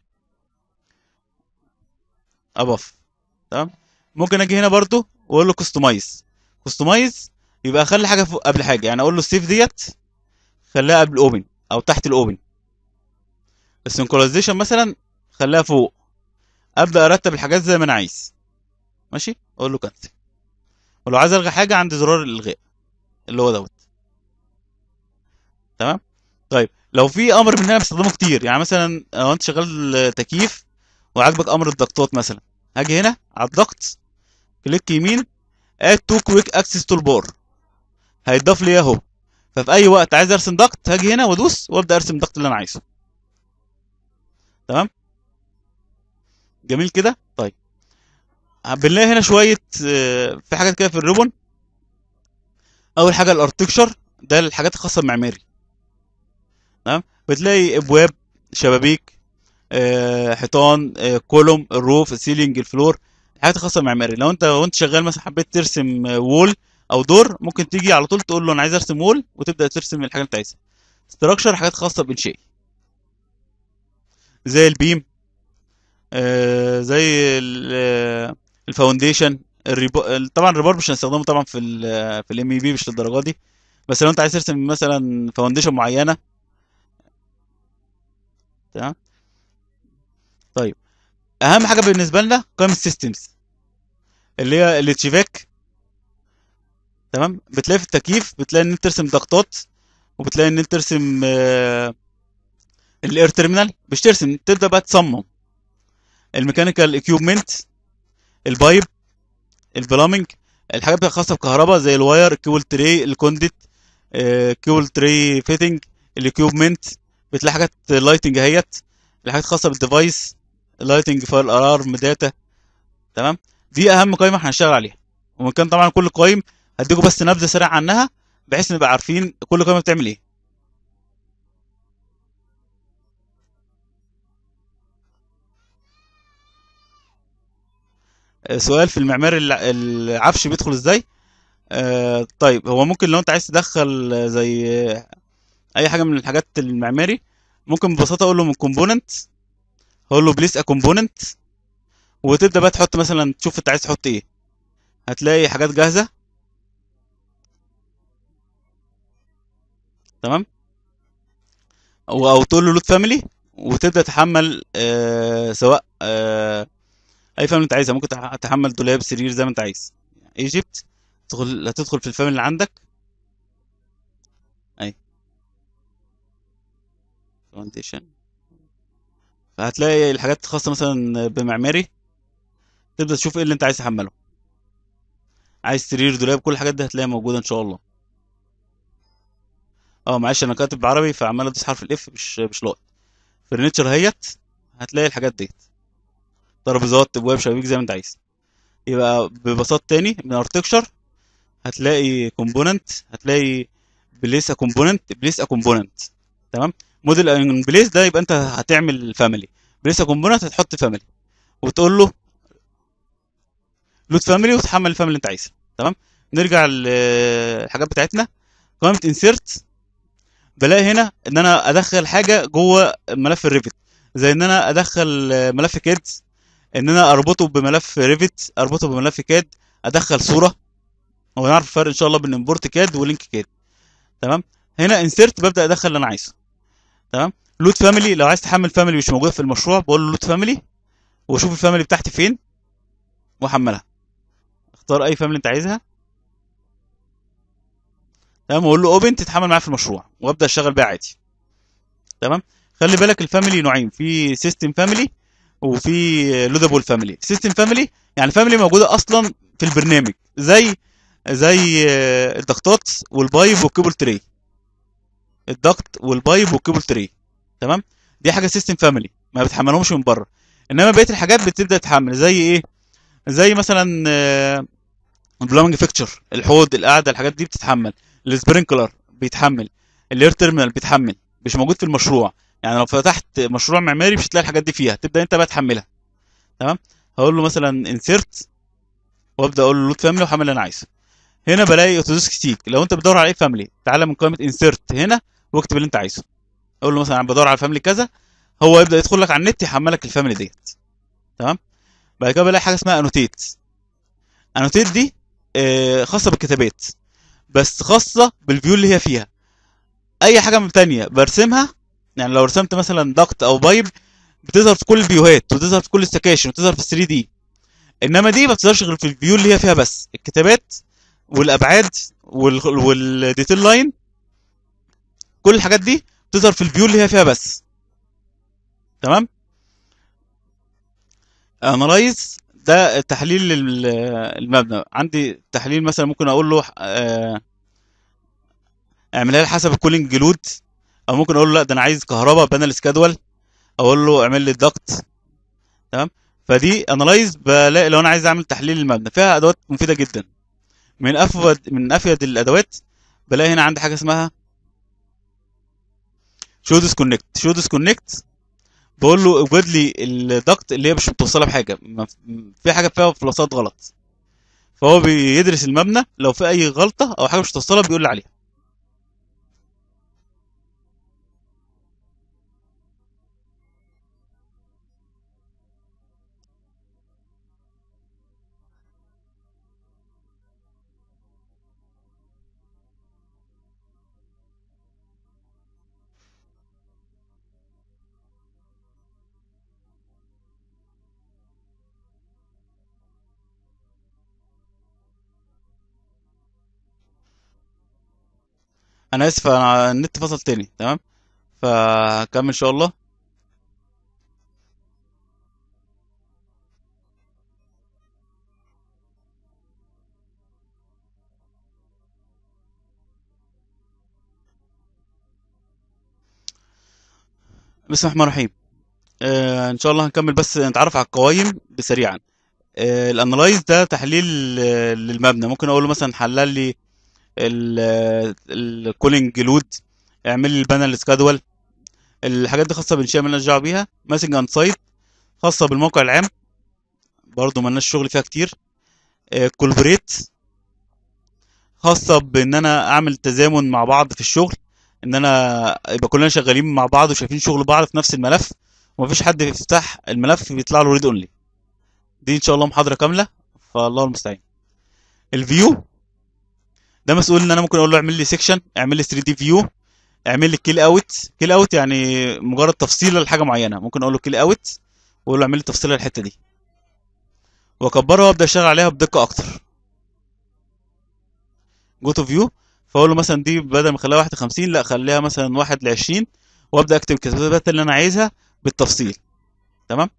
اباف تمام ممكن اجي هنا برضو واقول له كستمايز كستمايز يبقى اخلي حاجه فوق قبل حاجه يعني اقول له السيف ديت خليها قبل الاوبن او تحت الاوبن السنكرونايزيشن مثلا خليها فوق ابدا ارتب الحاجات زي ما انا عايز ماشي اقول له كنسل ولو عايز الغي حاجه عندي زرار الالغاء اللي هو دوت تمام طيب لو في امر من هنا بستخدمه كتير يعني مثلا لو انت شغال تكييف وعاجبك امر الضغطات مثلا هاجي هنا على الضغط كليك يمين اد تو كويك اكسس تول بار هيتضاف لي اهو ففي اي وقت عايز ارسم ضغط هاجي هنا وادوس وابدا ارسم الضغط اللي انا عايزه تمام جميل كده طيب بنلاقي هنا شويه آه، في حاجات كده في الريبون اول حاجه الارتكشر ده الحاجات الخاصه بالمعماري تمام بتلاقي ابواب شبابيك آه، حيطان آه، كولوم الروف السيلينج الفلور الحاجات الخاصه بالمعماري لو انت وانت شغال مثلا حبيت ترسم آه، وول او دور ممكن تيجي على طول تقول له انا عايز ارسم وول وتبدا ترسم الحاجه اللي انت عايزها ستراكشر حاجات خاصه بانشاء زي البيم آه، زي ال- آه، الفاونديشن الريبو... طبعا الريبار مش هنستخدمه طبعا في ال في الام اي بي مش للدرجه دي بس لو انت عايز ترسم مثلا فاونديشن معينه تمام طيب اهم حاجه بالنسبه لنا قائمه السيستمز اللي هي الاتشيفاك تمام بتلاقي في التكييف بتلاقي ان انت ترسم ضغطات وبتلاقي ان انت ترسم آه، الاير تيرمينال مش ترسم تبدا بقى تصمم الميكانيكال اكيوبمنت البايب البلامنج الحاجات بقى خاصه بالكهرباء زي الواير الكيبل تري الكونديت كيبل تري فيتنج الاكيوبمنت بتلاقي حاجات لايتنج اهيت الحاجات خاصه بالديفايس لايتنج فايل الارم داتا تمام دي اهم قائمه احنا هنشتغل عليها ومن كان طبعا كل قائم هديكم بس نبذه سريعه عنها بحيث نبقى عارفين كل قائمه بتعمل ايه آه، سؤال في المعماري الع- العفش بيدخل ازاي آه طيب هو ممكن لو انت عايز تدخل آه، زي آه، اي حاجه من الحاجات المعماري ممكن ببساطه اقول له من كومبوننت هقول له بليس ا كومبوننت وتبدا بقى تحط مثلا تشوف انت عايز تحط ايه هتلاقي حاجات جاهزه تمام او او تقول له لود فاميلي وتبدا تحمل آه سواء آه اي فاميلي انت عايزها ممكن تح- تحمل دولاب سرير زي ما انت عايز ايجيبت تدخل هتدخل في الفاميلي اللي عندك اي فاونديشن فهتلاقي الحاجات الخاصه مثلا بمعماري تبدا تشوف ايه اللي انت عايز تحمله عايز سرير دولاب كل الحاجات دي هتلاقيها موجوده ان شاء الله اه معلش انا كاتب بعربي فعمال ادوس حرف الاف مش مش لاقط فرنتشر هيت هتلاقي الحاجات ديت ترابيزات ابواب شبابيك زي ما انت عايز يبقى ببساطه تاني من ارتكشر هتلاقي كومبوننت هتلاقي بليس ا كومبوننت بليس ا كومبوننت تمام موديل ان بليس ده يبقى انت هتعمل فاميلي بليس ا كومبوننت هتحط فاميلي وتقول له لود فاميلي وتحمل الفاميلي اللي انت عايزها تمام نرجع للحاجات بتاعتنا قائمه انسيرت بلاقي هنا ان انا ادخل حاجه جوه ملف الريفت زي ان انا ادخل آه، ملف كاد ان انا اربطه بملف ريفت اربطه بملف كاد ادخل صوره ونعرف الفرق ان شاء الله بين امبورت كاد ولينك كاد تمام هنا انسيرت ببدا ادخل اللي انا عايزه تمام لود فاميلي لو عايز تحمل فاميلي مش موجوده في المشروع بقول له لود فاميلي واشوف الفاميلي بتاعتي فين واحملها اختار اي فاميلي انت عايزها تمام واقول له اوبن تتحمل معايا في المشروع وابدا اشتغل بيها عادي تمام خلي بالك الفاميلي نوعين في سيستم فاميلي وفي لودابل فاميلي سيستم فاميلي يعني فاميلي موجوده اصلا في البرنامج زي زي آه، الضغطات والبايب والكيبل تري الضغط والبايب والكيبل تري تمام دي حاجه سيستم فاميلي ما بتحملهمش من بره انما بقيه الحاجات بتبدا تتحمل زي ايه زي مثلا آه، البلامنج فيكتشر الحوض القعده الحاجات دي بتتحمل السبرينكلر بيتحمل الاير تيرمينال بيتحمل مش موجود في المشروع يعني لو فتحت مشروع معماري مش هتلاقي الحاجات دي فيها تبدا انت بقى تحملها تمام هقول له مثلا انسيرت وابدا اقول له لود فاميلي وحمل اللي انا عايزه هنا بلاقي اوتوديسك سيك لو انت بتدور على ايه فاميلي تعالى من قائمه انسيرت هنا واكتب اللي انت عايزه اقول له مثلا انا بدور على فاميلي كذا هو يبدا يدخل لك على النت يحملك الفاميلي ديت تمام بعد كده بلاقي حاجه اسمها انوتيت انوتيت دي آه، خاصه بالكتابات بس خاصه بالفيو اللي هي فيها اي حاجه من تانية برسمها يعني لو رسمت مثلا ضغط او بايب بتظهر في كل الفيوهات وتظهر في كل السكاشن وتظهر في 3 دي انما دي ما بتظهرش غير في الفيو اللي هي فيها بس الكتابات والابعاد وال... والديتيل لاين كل الحاجات دي بتظهر في الفيو اللي هي فيها بس تمام انالايز ده تحليل لل- المبنى عندي تحليل مثلا ممكن اقول له آه، اعملها لي حسب الكولينج جلود او ممكن اقول له لا ده انا عايز كهرباء بانل سكادول اقول له اعمل لي الضغط تمام فدي انالايز بلاقي لو انا عايز اعمل تحليل المبنى فيها ادوات مفيده جدا من افيد من افيد الادوات بلاقي هنا عندي حاجه اسمها شو ديسكونكت شو ديسكونكت بقول له اوجد لي الضغط اللي هي مش متوصله بحاجه ما- في حاجه فيها فلوسات غلط فهو بيدرس المبنى لو في اي غلطه او حاجه مش متوصله بيقول لي عليها انا اسف انا النت فصل تاني تمام فهكمل ان شاء الله بسم الله الرحمن الرحيم آه ان شاء الله هنكمل بس نتعرف على القوائم بسريعا آه الانالايز ده تحليل آه، للمبنى ممكن اقول له مثلا حلل لي الكولينج لود اعمل لي البانل سكادول الحاجات دي خاصه بانشاء مالناش دعوه بيها ماسنج اند سايت خاصه بالموقع العام برضو مالناش شغل فيها كتير كولبريت خاصه بان انا اعمل تزامن مع بعض في الشغل ان انا يبقى كلنا شغالين مع بعض وشايفين شغل بعض في نفس الملف ومفيش حد يفتح الملف بيطلع له ريد اونلي دي ان شاء الله محاضره كامله فالله المستعان الفيو ده مسؤول ان انا ممكن اقول له اعمل لي سيكشن اعمل لي 3 دي فيو اعمل لي كيل اوت كيل اوت يعني مجرد تفصيله لحاجه معينه ممكن اقول له كيل اوت واقول له اعمل لي تفصيله للحته دي واكبرها وابدا اشتغل عليها بدقه اكتر جو تو فيو فاقول له مثلا دي بدل ما اخليها 51 لا خليها مثلا 1 ل 20 وابدا اكتب الكتابات اللي انا عايزها بالتفصيل تمام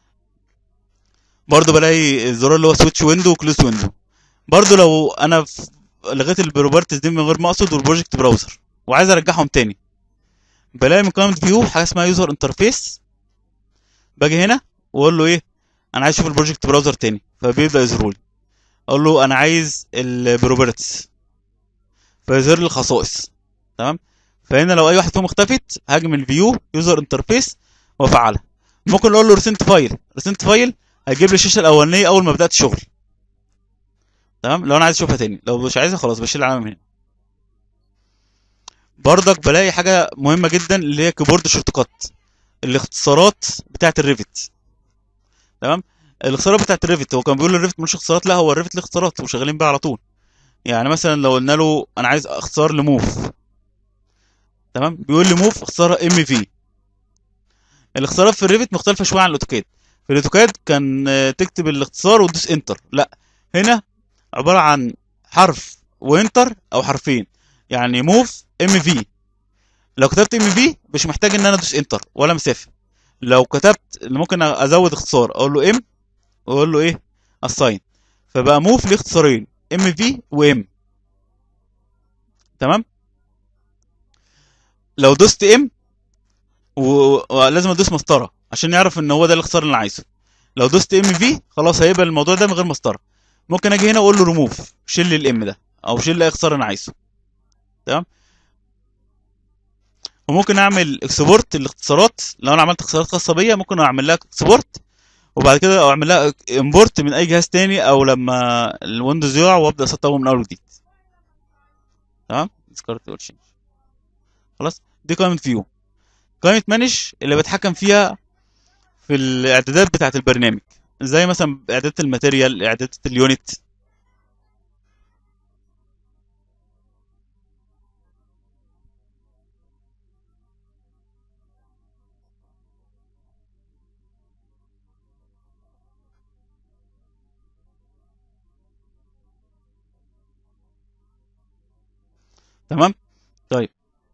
برضو بلاقي الزرار اللي هو سويتش ويندو وكلوز ويندو برضو لو انا في لغيت البروبرتيز دي من غير ما اقصد والبروجكت براوزر وعايز ارجعهم تاني بلاقي من قائمه فيو حاجه اسمها يوزر انترفيس باجي هنا واقول له ايه انا عايز اشوف البروجكت براوزر تاني فبيبدا يظهر لي اقول له انا عايز البروبرتيز فيظهر لي الخصائص تمام فهنا لو اي واحد فيهم اختفت هاجي من الفيو يوزر انترفيس وافعلها ممكن اقول له ريسنت فايل ريسنت فايل هيجيب لي الشاشه الاولانيه اول ما بدات شغل تمام لو انا عايز اشوفها تاني لو مش عايزها خلاص بشيل العلامه من هنا برضك بلاقي حاجه مهمه جدا اللي هي كيبورد شورت كات الاختصارات بتاعه الريفت تمام الاختصارات بتاعه الريفت هو كان بيقول الريفت ملوش اختصارات لا هو الريفت له اختصارات وشغالين بيها على طول يعني مثلا لو قلنا له انا عايز اختصار لموف تمام بيقول لي موف اختصارها ام في الاختصارات في الريفت مختلفه شويه عن الاوتوكاد في الاوتوكاد كان آه، تكتب الاختصار وتدوس انتر لا هنا عباره عن حرف وانتر او حرفين يعني موف ام في لو كتبت ام في مش محتاج ان انا ادوس انتر ولا مسافه لو كتبت ممكن ازود اختصار اقول له ام واقول له ايه اساين فبقى موف ليه اختصارين ام في وام تمام لو دوست ام و- ولازم ادوس مسطره عشان يعرف ان هو ده الاختصار اللي انا عايزه لو دوست ام في خلاص هيبقى الموضوع ده من غير مسطره ممكن اجي هنا اقول له ريموف شيل لي الام ده او شيل لي اي اختصار انا عايزه تمام وممكن اعمل اكسبورت الاختصارات لو انا عملت اختصارات خاصه بيا ممكن اعمل لها اكسبورت وبعد كده او اعمل لها امبورت من اي جهاز تاني او لما الويندوز يقع وابدا اسطبه من اول وجديد تمام ديسكارد اول change. خلاص دي قائمه فيو قائمه مانج اللي بتحكم فيها في الاعدادات بتاعه البرنامج زي مثلا اعدادات الماتيريال اعدادات اليونت تمام طيب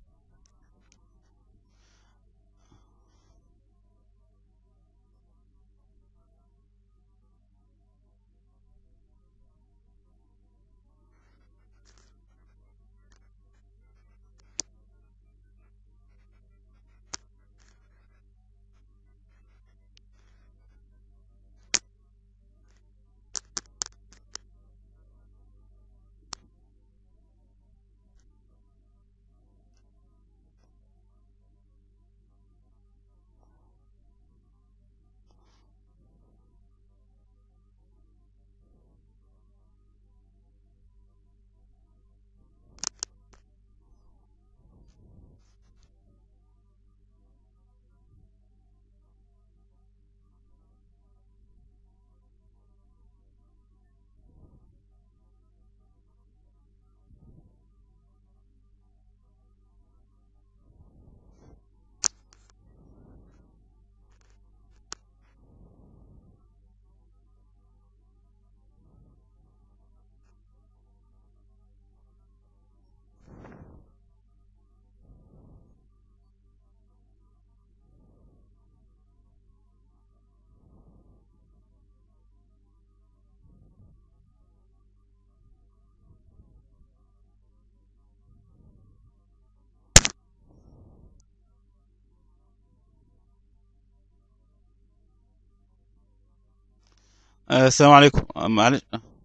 آه السلام عليكم آه، معلش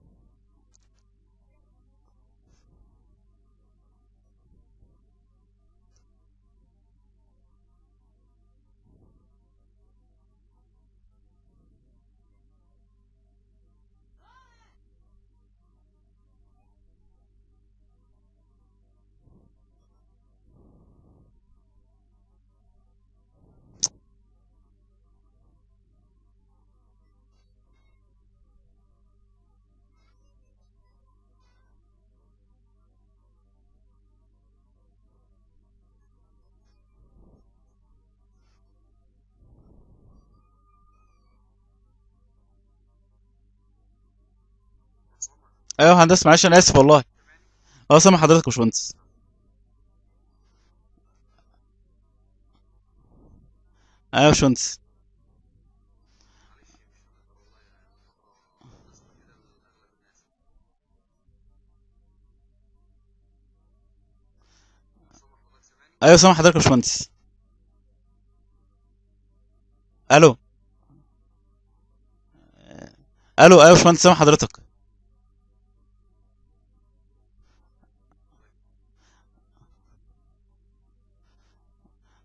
ايوه هندسه معلش انا اسف والله اه سامع حضرتك يا باشمهندس ايوه يا باشمهندس ايوه سامع حضرتك يا باشمهندس الو الو ايوه يا باشمهندس سامع حضرتك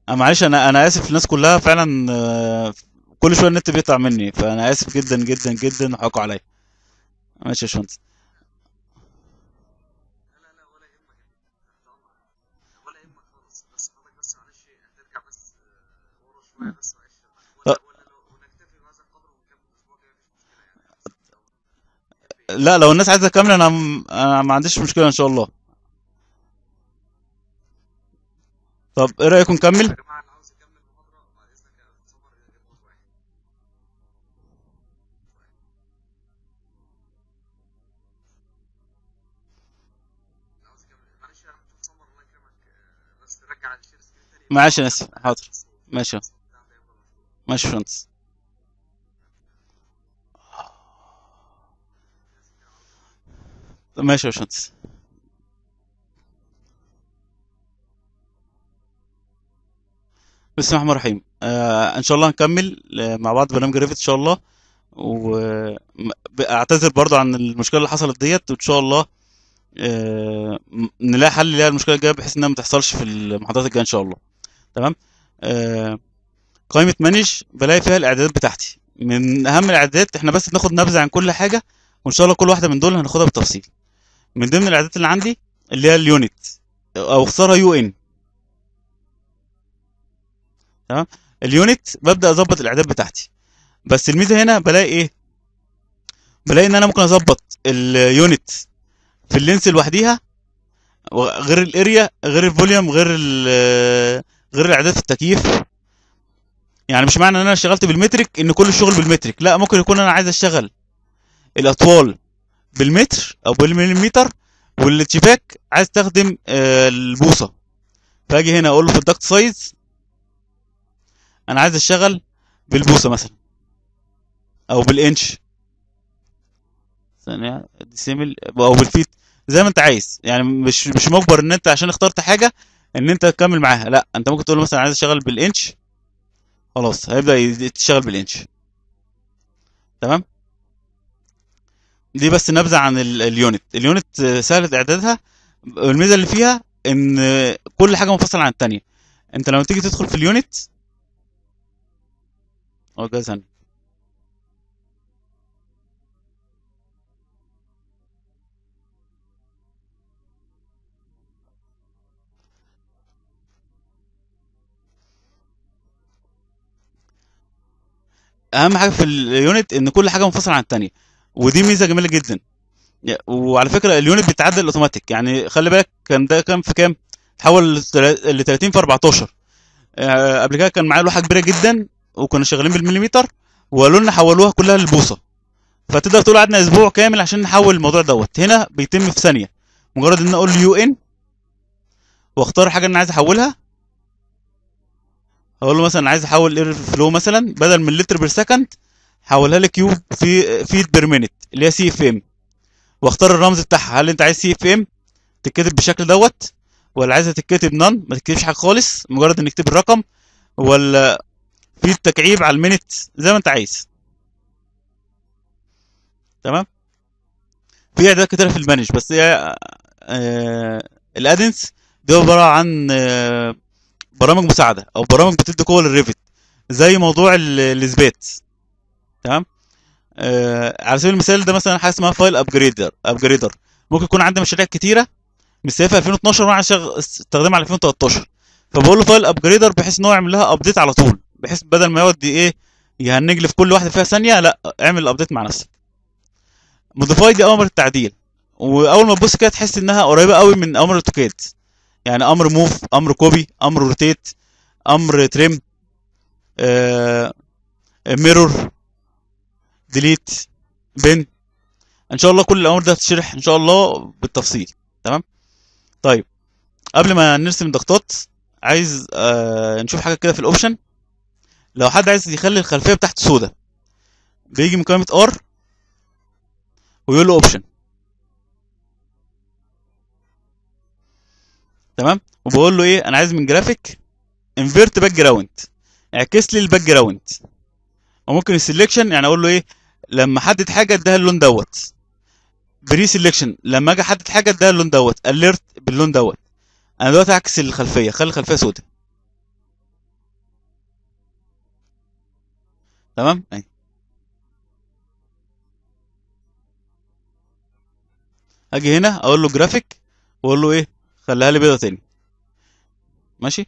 أه معلش انا انا اسف للناس كلها فعلا آه، كل شويه النت بيقطع مني فانا اسف جدا جدا جدا وحقوا عليا ماشي يا باشمهندس لا لا لا ولا يهمك تحت امرك ولا يهمك خالص بس حضرتك بس معلش هترجع بس آه، ورا شويه بس معلش ولا ولا لو ونكتفي بهذا القدر ونكمل الاسبوع الجاي مفيش مشكله يعني لا لو الناس عايزه اكمل انا م- انا ما عنديش مشكله ان شاء الله طب ايه رايكم يا نكمل جماعه اللي عاوز يكمل المحاضره بعد اذنك يا استاذ سمر يضغط واحد اللي عاوز يكمل معلش يا دكتور سمر الله يكرمك آه، بس ترجع الشير سكرين تاني معلش انا اسف حاضر الصوت ماشي الصوت بتاع ده يفضل مفتوح ماشي يا باشمهندس ماشي يا باشمهندس بسم الله الرحمن الرحيم آه ان شاء الله هنكمل آه، مع بعض برنامج ريفت ان شاء الله واعتذر برضو عن المشكله اللي حصلت ديت وان شاء الله آه م- نلاقي حل ليها المشكله الجايه بحيث انها ما تحصلش في المحاضرات الجايه ان شاء الله تمام آه قائمه مانج بلاقي فيها الاعدادات بتاعتي من اهم الاعدادات احنا بس بناخد نبذه عن كل حاجه وان شاء الله كل واحده من دول هناخدها بالتفصيل من ضمن الاعدادات اللي عندي اللي هي اليونت او اختصارها يو ان تمام اليونت ببدا اظبط الاعداد بتاعتي بس الميزه هنا بلاقي ايه بلاقي ان انا ممكن اظبط اليونت في اللينس لوحديها و- غير الاريا غير الفوليوم غير ال- غير الاعداد في التكييف يعني مش معنى ان انا اشتغلت بالمترك ان كل الشغل بالمترك لا ممكن يكون انا عايز اشتغل الاطوال بالمتر او بالمليمتر والاتشباك عايز استخدم آه، البوصه فاجي هنا اقول له في الدكت سايز انا عايز اشتغل بالبوصه مثلا او بالانش ثانيه ديسيمل او بالفيت زي ما انت عايز يعني مش مش مجبر ان انت عشان اخترت حاجه ان انت تكمل معاها لا انت ممكن تقول له مثلا عايز اشتغل بالانش خلاص هيبدا ي- تشتغل بالانش تمام دي بس نبذه عن ال- اليونت اليونت آه، سهله اعدادها الميزه اللي فيها ان آه، كل حاجه منفصله عن التانيه انت لما تيجي تدخل في اليونت اه جاز هني. اهم حاجه في اليونت ان كل حاجه منفصله عن التانيه ودي ميزه جميله جدا يا- وعلى فكره اليونت بيتعدل اوتوماتيك يعني خلي بالك كان ده كام في كام تحول ل 30 في 14 آه، قبل كده كان معايا لوحه كبيره جدا وكنا شغالين بالمليمتر وقالوا لنا حولوها كلها للبوصه فتقدر تقول قعدنا اسبوع كامل عشان نحول الموضوع دوت هنا بيتم في ثانيه مجرد ان أنا اقول يو ان واختار الحاجه اللي انا عايز احولها اقول له مثلا عايز احول اير فلو مثلا بدل من لتر بير سكند حولها لي كيوب في فيت بير مينيت اللي هي سي اف ام واختار الرمز بتاعها هل انت عايز سي اف ام تتكتب بالشكل دوت ولا عايزها تتكتب نون ما تكتبش حاجه خالص مجرد انك تكتب الرقم ولا في التكعيب على المينت زي ما انت عايز تمام في اعدادات كتير في المانج بس هي آه الادنس دي عباره عن آه برامج مساعده او برامج بتدي قوه للريفت زي موضوع ال- الاثبات تمام آه على سبيل المثال ده مثلا حاجه اسمها فايل ابجريدر ابجريدر ممكن يكون عندي مشاريع كتيره مستهدفه 2012 وانا عايز أشغ- استخدمها على 2013 فبقول له فايل ابجريدر بحيث ان هو يعمل لها ابديت على طول بحيث بدل ما يقعد ايه يهنج لي في كل واحده فيها ثانيه لا اعمل الابديت مع نفسك موديفاي دي اوامر التعديل واول ما تبص كده تحس انها قريبه قوي من اوامر الاوتوكاد يعني امر موف امر كوبي امر روتيت امر تريم آه ميرور ديليت بن ان شاء الله كل الامور دي هتشرح ان شاء الله بالتفصيل تمام طيب قبل ما نرسم ضغطات عايز آه نشوف حاجه كده في الاوبشن لو حد عايز يخلي الخلفيه بتاعته سودة بيجي من قائمه ار ويقول له اوبشن تمام وبقول له ايه انا عايز من جرافيك انفيرت باك جراوند اعكس لي الباك جراوند وممكن السلكشن يعني اقول له ايه لما احدد حاجه اديها اللون دوت بري سلكشن لما اجي احدد حاجه اديها اللون دوت اليرت باللون دوت انا دلوقتي هعكس الخلفيه خلي الخلفيه سوداء تمام اهي اجي هنا اقول له جرافيك واقول له ايه خليها لي بيضه تاني ماشي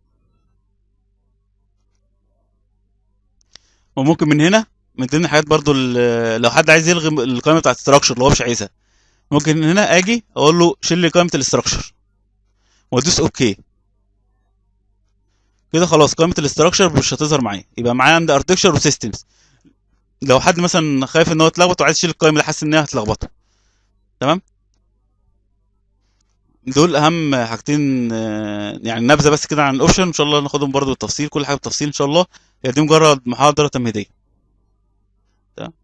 وممكن من هنا من ضمن الحاجات برضو ال- لو حد عايز يلغي القائمه بتاعت الاستراكشر اللي هو مش عايزها ممكن من هنا اجي اقول له شيل لي قائمه الاستراكشر وادوس اوكي كده خلاص قائمه الاستراكشر مش هتظهر معايا يبقى معايا عند اركتكشر وسيستمز لو حد مثلا خايف ان هو يتلخبط وعايز يشيل القائمه دي حاسس ان هي هتلخبطه تمام دول اهم حاجتين آه، يعني نبذه بس كده عن الاوبشن ان شاء الله ناخدهم برضو بالتفصيل كل حاجه بالتفصيل ان شاء الله هي دي مجرد محاضره تمهيديه تمام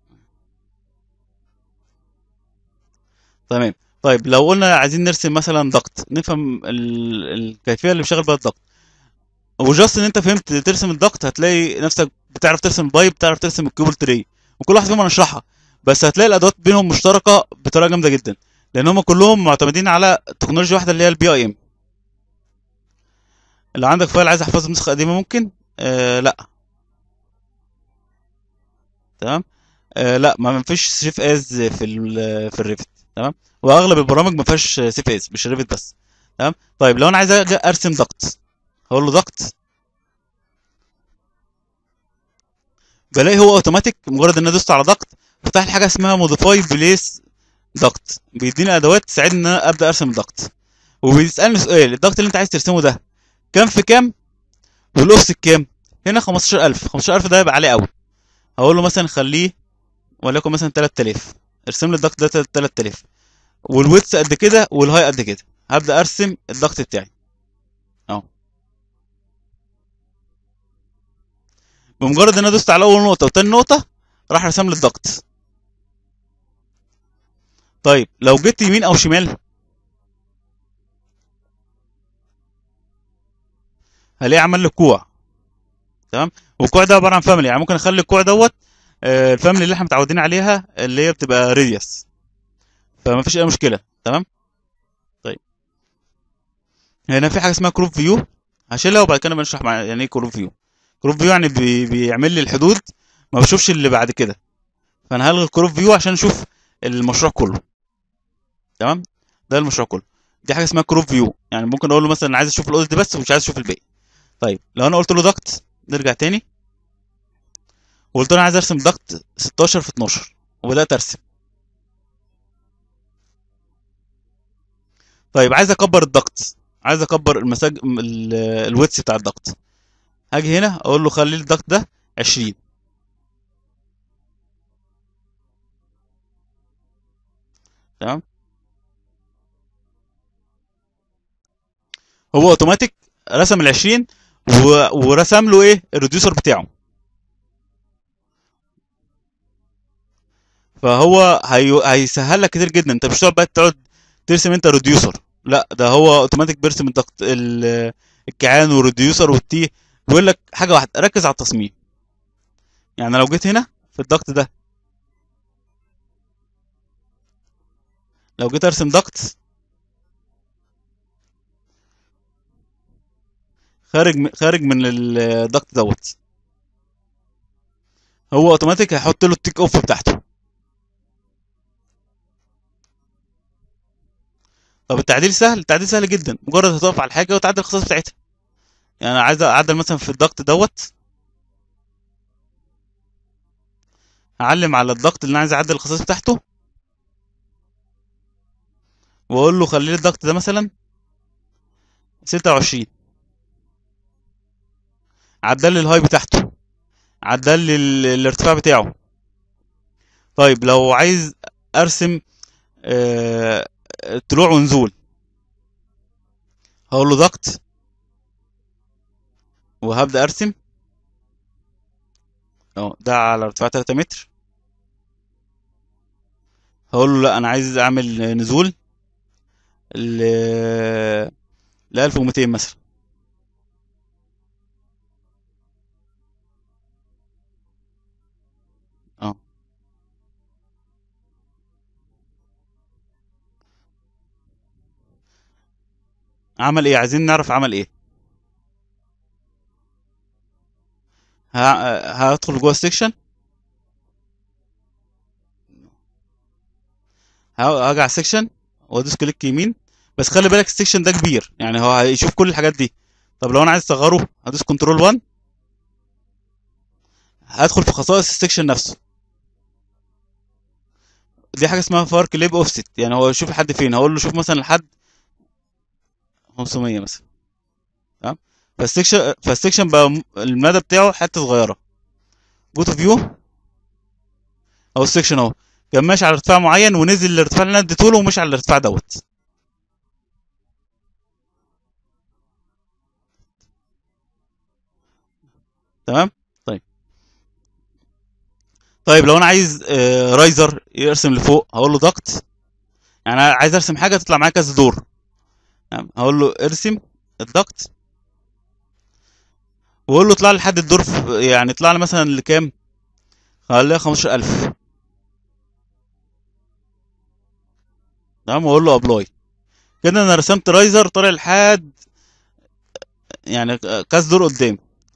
تمام طيب لو قلنا عايزين نرسم مثلا ضغط نفهم ال- الكيفيه اللي بيشغل بيها الضغط وجاست ان انت فهمت ترسم الضغط هتلاقي نفسك بتعرف ترسم البايب بتعرف ترسم الكيبل تري وكل واحد فيهم هنشرحها بس هتلاقي الادوات بينهم مشتركه بطريقه جامده جدا لان هم كلهم معتمدين على تكنولوجيا واحده اللي هي البي اي ام لو عندك فايل عايز احفظه بنسخه قديمه ممكن آه لا تمام آه لا ما فيش سيف از في ال في الريفت تمام واغلب البرامج ما فيهاش سيف از مش الريفت بس تمام طيب لو انا عايز أجي ارسم ضغط هقول له ضغط بلاقي هو اوتوماتيك مجرد ان انا دوست على ضغط فتح لي حاجه اسمها موديفاي بليس ضغط بيديني ادوات تساعدني ان انا ابدا ارسم الضغط وبيسالني سؤال الضغط اللي انت عايز ترسمه ده كام في كام والاوفست كام هنا 15000 15000 ده يبقى عالي قوي هقول له مثلا خليه وليكن مثلا 3000 ارسم لي الضغط ده 3000 والويتس قد كده والهاي قد كده هبدا ارسم الضغط بتاعي اهو بمجرد ان انا دوست على اول نقطه وتاني نقطه راح رسم لي الضغط طيب لو جيت يمين او شمال هلاقيه عمل لي كوع تمام والكوع ده عباره عن فاميلي يعني ممكن اخلي الكوع دوت آه، الفاميلي اللي احنا متعودين عليها اللي هي بتبقى ريديوس فما فيش اي مشكله تمام طيب هنا في حاجه اسمها كروب فيو هشيلها وبعد كده بنشرح مع يعني ايه كروب فيو كروب فيو يعني بي... بيعمل لي الحدود ما بشوفش اللي بعد كده فانا هلغي الكروب فيو عشان اشوف المشروع كله تمام ده المشروع كله دي حاجه اسمها كروب فيو يعني ممكن اقول له مثلا عايز اشوف الاوز دي بس ومش عايز اشوف الباقي طيب لو انا قلت له ضغط نرجع تاني وقلت له انا عايز ارسم ضغط 16 في 12 وبدات ارسم طيب عايز اكبر الضغط عايز اكبر المساج ال- الويتس بتاع الضغط هاجي هنا اقول له خلي الضغط ده 20 تمام هو اوتوماتيك رسم ال 20 و... ورسم له ايه الريديوسر بتاعه فهو هي... هيسهل لك كتير جدا انت مش هتقعد بقى تقعد ترسم انت ريديوسر لا ده هو اوتوماتيك بيرسم الضغط ال... الكيعان والريديوسر والتي بيقول لك حاجه واحده ركز على التصميم يعني لو جيت هنا في الضغط ده لو جيت ارسم ضغط خارج م- خارج من الضغط دوت هو اوتوماتيك هيحط له التيك اوف بتاعته طب التعديل سهل التعديل سهل جدا مجرد هتقف على الحاجه وتعدل الخصائص بتاعتها يعني انا عايز اعدل مثلا في الضغط دوت هعلم على الضغط اللي انا عايز اعدل الخصائص بتاعته واقول له خلي لي الضغط ده مثلا 26 عدل لي الهاي بتاعته عدل لي ال- الارتفاع بتاعه طيب لو عايز ارسم آه، طلوع ونزول هقول له ضغط وهبدأ ارسم اهو ده على ارتفاع 3 متر هقول له لا انا عايز اعمل نزول ل ل 1200 مثلا اه عمل ايه عايزين نعرف عمل ايه ه- هدخل جوه السكشن ه- هاجي على السكشن وادوس كليك يمين بس خلي بالك السكشن ده كبير يعني هو هيشوف كل الحاجات دي طب لو انا عايز اصغره هدوس كنترول 1 هدخل في خصائص السكشن نفسه دي حاجه اسمها فار كليب اوفست يعني هو يشوف لحد فين هقول له شوف مثلا لحد 500 مثلا تمام فالسكشن فالسكشن بقى م- المدى بتاعه حته صغيره جو تو فيو او السكشن اهو كان ماشي على ارتفاع معين ونزل الارتفاع اللي انا اديته له ومشي على الارتفاع دوت تمام طيب طيب لو انا عايز آه، رايزر يرسم لفوق هقول له ضغط يعني أنا عايز ارسم حاجه تطلع معايا كذا دور تمام هقول له ارسم الضغط واقول له اطلع لي لحد الدور في يعني اطلع لي مثلا لكام خليها 15000 تمام واقول له ابلاي كده انا رسمت رايزر طالع لحد يعني كذا دور قدام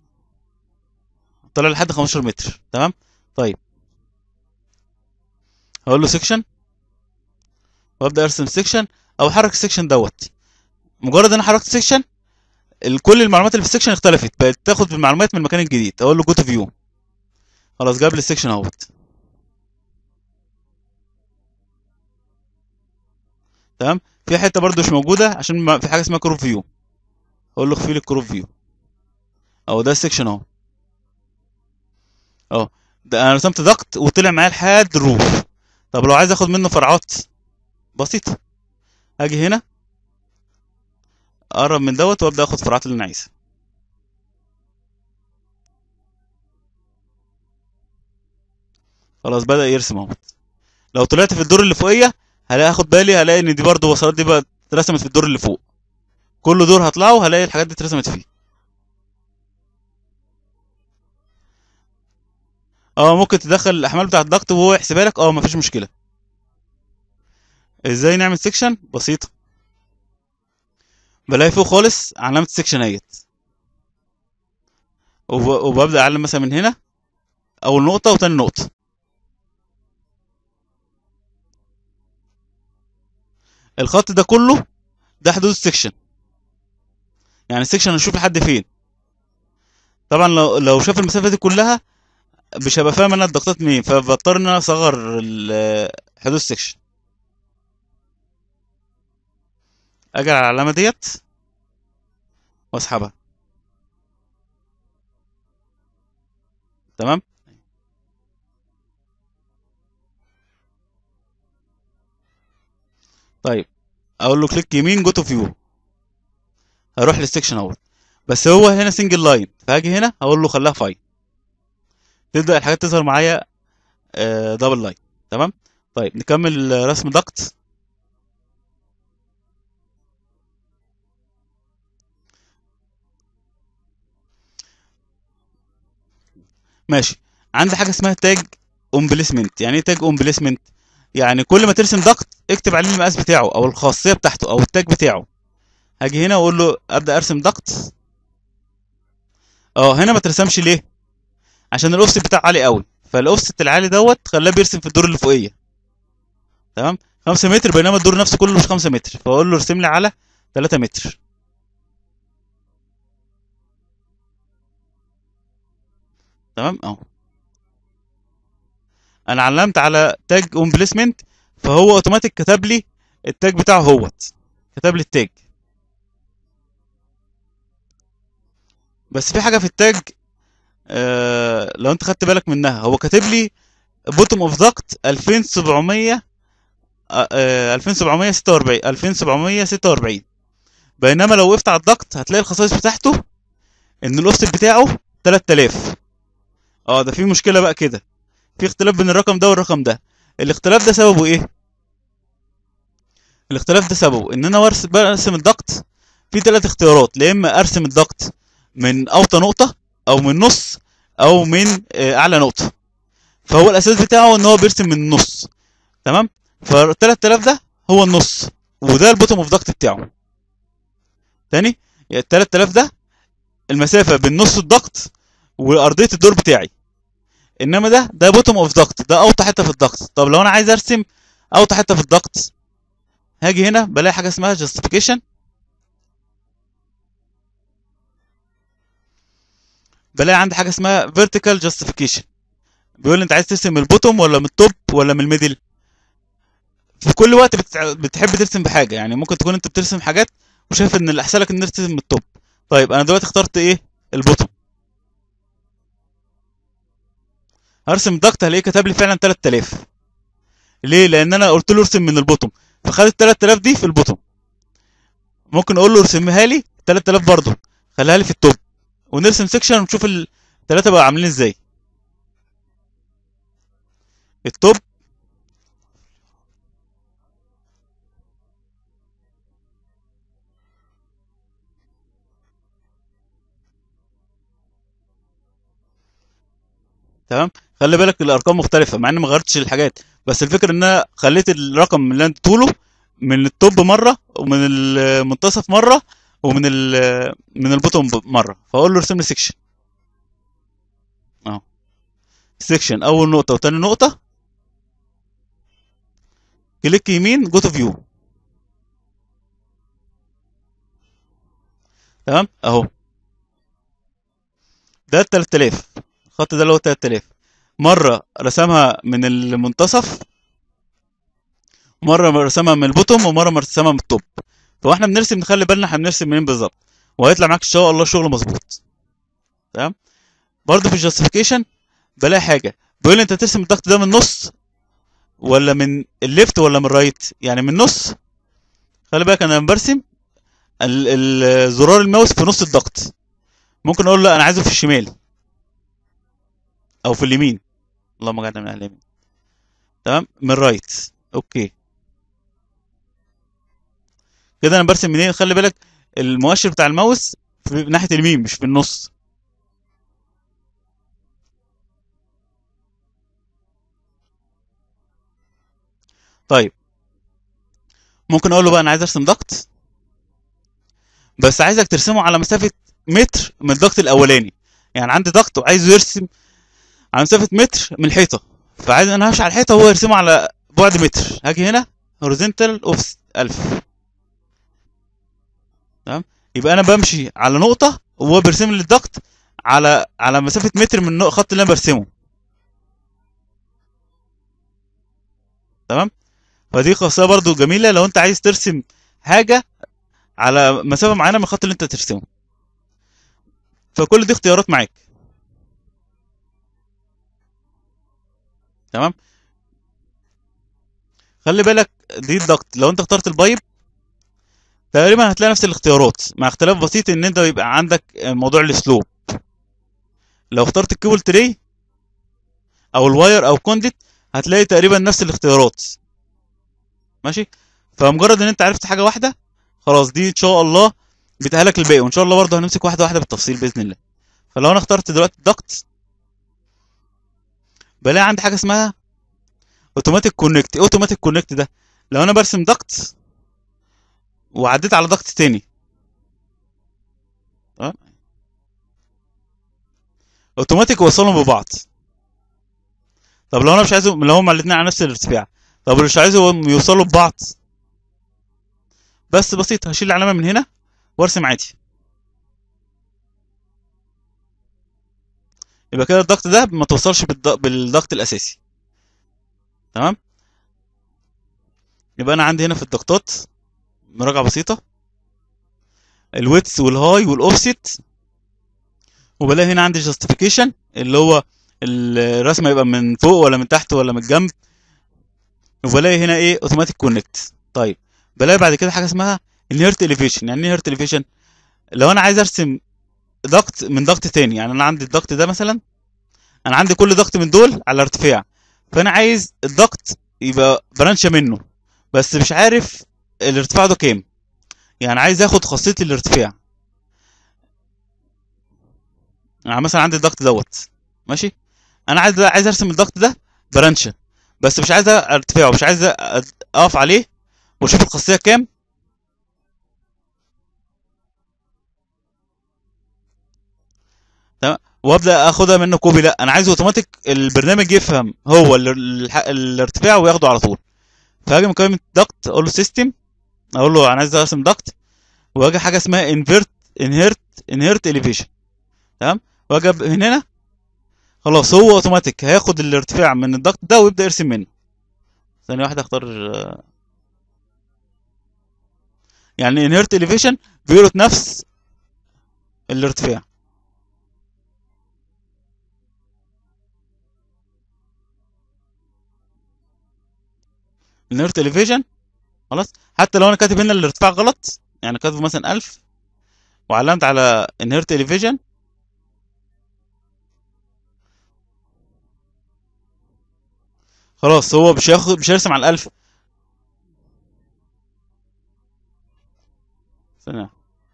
طالع لحد 15 متر تمام طيب هقول له سيكشن وابدا ارسم سيكشن او احرك السيكشن دوت مجرد ان انا حركت السيكشن ال- كل المعلومات اللي في السيكشن اختلفت بقت تاخد المعلومات من المكان الجديد اقول له جو تو فيو خلاص جاب لي السيكشن اهوت تمام في حته برده مش موجوده عشان ما في حاجه اسمها كروب فيو اقول له اخفي لي الكروب فيو اهو ده السيكشن اهو اهو ده انا رسمت ضغط وطلع معايا لحد الروف طب لو عايز اخد منه فرعات بسيطه اجي هنا اقرب من دوت وابدا اخد فرعات اللي انا عايزها خلاص بدا يرسم اهو لو طلعت في الدور اللي فوقيه هلاقي اخد بالي هلاقي ان دي برضو وصلات دي بقى اترسمت في الدور اللي فوق كل دور هطلعه هلاقي الحاجات دي اترسمت فيه اه ممكن تدخل الاحمال بتاعه الضغط وهو يحسبها لك اه مفيش مشكله ازاي نعمل سيكشن بسيطه بلاقي فوق خالص علامه السيكشن اهيت وب... وببدا اعلم مثلا من هنا اول نقطه وتاني نقطه الخط ده كله ده حدود السكشن يعني السكشن هنشوف لحد فين طبعا لو لو شاف المسافه دي كلها مش هبقى فاهم انا الضغطات منين فبضطر ان انا اصغر ال- حدود السكشن اجي على العلامه ديت واسحبها تمام طيب اقول له كليك يمين جو تو فيو هروح للسكشن اهوت بس هو هنا سنجل لاين فهاجي هنا هقول له خليها فاي تبدا الحاجات تظهر معايا دبل لاين تمام طيب نكمل آه، رسم ضغط ماشي عندي حاجه اسمها تاج اون بليسمنت يعني ايه تاج اون بليسمنت يعني كل ما ترسم ضغط اكتب عليه المقاس بتاعه او الخاصيه بتاعته او التاج بتاعه هاجي هنا واقول له ابدا ارسم ضغط اه هنا ما ترسمش ليه عشان الاوفست بتاعه عالي قوي فالاوفست العالي دوت خلاه بيرسم في الدور اللي فوقيه تمام 5 متر بينما الدور نفسه كله مش 5 متر فاقول له ارسم لي على 3 متر تمام اهو انا علمت على تاج اون بليسمنت فهو اوتوماتيك كتب لي التاج بتاعه هوت كتب لي التاج بس في حاجه في التاج آه لو انت خدت بالك منها هو كاتب لي بوتوم اوف ضغط 2700 آه، آه، 2746 2746 بينما لو وقفت على الضغط هتلاقي الخصائص بتاعته ان الاوفست بتاعه 3000 اه ده في مشكله بقى كده في اختلاف بين الرقم ده والرقم ده الاختلاف ده سببه ايه الاختلاف ده سببه ان انا برس- برسم الضغط في ثلاث اختيارات يا اما ارسم الضغط من اوطى نقطه او من نص او من آه، اعلى نقطه فهو الاساس بتاعه ان هو بيرسم من النص تمام فال 3000 ده هو النص وده البوتوم اوف ضغط بتاعه تاني ال 3000 ده المسافه بين نص الضغط وارضيه الدور بتاعي انما ده ده بوتوم اوف ضغط ده اوطى حته في الضغط طب لو انا عايز ارسم اوطى حته في الضغط هاجي هنا بلاقي حاجه اسمها جاستيفيكيشن بلاقي عندي حاجه اسمها فيرتيكال جاستيفيكيشن بيقول لي انت عايز ترسم من البوتوم ولا من التوب ولا من الميدل في كل وقت بتع... بتحب ترسم بحاجه يعني ممكن تكون انت بترسم حاجات وشايف ان الاحسن لك ان ترسم من التوب طيب انا دلوقتي اخترت ايه البوتوم هرسم ضغط هلاقيه كتب لي فعلا 3000 ليه لان انا قلت له ارسم من البوتوم فخد ال 3000 دي في البوتوم ممكن اقول له ارسمها لي 3000 برضه خليها لي في التوب ونرسم سيكشن ونشوف الثلاثه بقى عاملين ازاي التوب تمام خلي بالك الارقام مختلفه مع اني ما غيرتش الحاجات بس الفكره ان انا خليت الرقم اللي انت طوله من التوب مره ومن المنتصف مره ومن ال من البوتوم مره فاقول له ارسم لي سيكشن اهو سيكشن اول نقطه وتاني نقطه كليك يمين جو تو فيو تمام اهو ده 3000 الخط ده اللي هو 3000 مره رسمها من المنتصف مره رسمها من البوتوم ومره رسمها من التوب فاحنا بنرسم نخلي بالنا احنا بنرسم منين بالظبط وهيطلع معاك ان شاء الله شغل مظبوط تمام برضه في الجاستيفيكيشن بلاقي حاجه بيقول لي انت ترسم الضغط ده من النص ولا من الليفت ولا من الرايت يعني من النص خلي بالك انا لما برسم ال- ال- زرار الماوس في نص الضغط ممكن اقول لا انا عايزه في الشمال او في اليمين اللهم اجعلنا من اهل اليمين تمام من الرايت اوكي كده انا برسم منين خلي بالك المؤشر بتاع الماوس في ناحيه اليمين مش في النص طيب ممكن اقول له بقى انا عايز ارسم ضغط بس عايزك ترسمه على مسافه متر من الضغط الاولاني يعني عندي ضغط وعايزه يرسم على مسافه متر من الحيطه فعايز انا همشي على الحيطه وهو يرسمه على بعد متر هاجي هنا هوريزونتال اوف 1000 تمام يبقى انا بمشي على نقطه وهو بيرسم لي الضغط على على مسافه متر من الخط اللي انا برسمه تمام فدي خاصيه برضو جميله لو انت عايز ترسم حاجه على مسافه معينه من الخط اللي انت ترسمه فكل دي اختيارات معاك تمام خلي بالك دي الضغط لو انت اخترت البايب تقريبا هتلاقي نفس الاختيارات مع اختلاف بسيط ان انت يبقى عندك موضوع السلوب لو اخترت الكيبل تري او الواير او كونديت هتلاقي تقريبا نفس الاختيارات ماشي فمجرد ان انت عرفت حاجه واحده خلاص دي ان شاء الله بتأهلك الباقي وان شاء الله برضه هنمسك واحده واحده بالتفصيل باذن الله فلو انا اخترت دلوقتي الضغط بلاقي عندي حاجه اسمها اوتوماتيك كونكت ايه اوتوماتيك كونكت ده لو انا برسم ضغط وعديت على ضغط تاني تمام اوتوماتيك وصلهم ببعض طب لو انا مش عايزهم لو هما الاتنين على نفس الارتفاع طب مش عايزهم يوصلوا ببعض بس بسيط هشيل العلامه من هنا وارسم عادي يبقى كده الضغط ده ما توصلش بالض- بالضغط الاساسي تمام يبقى انا عندي هنا في الضغطات مراجعه بسيطه الويتس والهاي والاوفست وبلاقي هنا عندي جاستيفيكيشن اللي هو الرسمه يبقى من فوق ولا من تحت ولا من الجنب وبلاقي هنا ايه اوتوماتيك كونكت طيب بلاقي بعد كده حاجه اسمها انهيرت اليفيشن يعني ايه انهيرت اليفيشن لو انا عايز ارسم ضغط من ضغط تاني يعني انا عندي الضغط ده مثلا انا عندي كل ضغط من دول على ارتفاع فانا عايز الضغط يبقى برانشة منه بس مش عارف الارتفاع ده كام يعني عايز اخد خاصية الارتفاع يعني مثلا عندي الضغط دوت ماشي انا عايز عايز ارسم الضغط ده برانشة بس مش عايز ارتفاعه مش عايز أ- اقف عليه واشوف الخاصية كام تمام وابدا اخدها منه كوبي لا انا عايز اوتوماتيك البرنامج يفهم هو ال- الح- الارتفاع وياخده على طول فهاجي من قائمه ضغط اقول له سيستم اقول له انا عايز ارسم ضغط واجي حاجه اسمها انفيرت انهيرت انهيرت اليفيشن تمام واجي أب- من هنا خلاص هو اوتوماتيك هياخد الارتفاع من الضغط ده ويبدا يرسم منه ثانيه واحده اختار آه، يعني انهيرت اليفيشن بيربط نفس الارتفاع النيرت اليفيشن خلاص حتى لو انا كاتب هنا الارتفاع غلط يعني كاتبه مثلا 1000 وعلمت على انهيرت اليفيشن خلاص هو مش هياخد مش هيرسم على الألف ثانية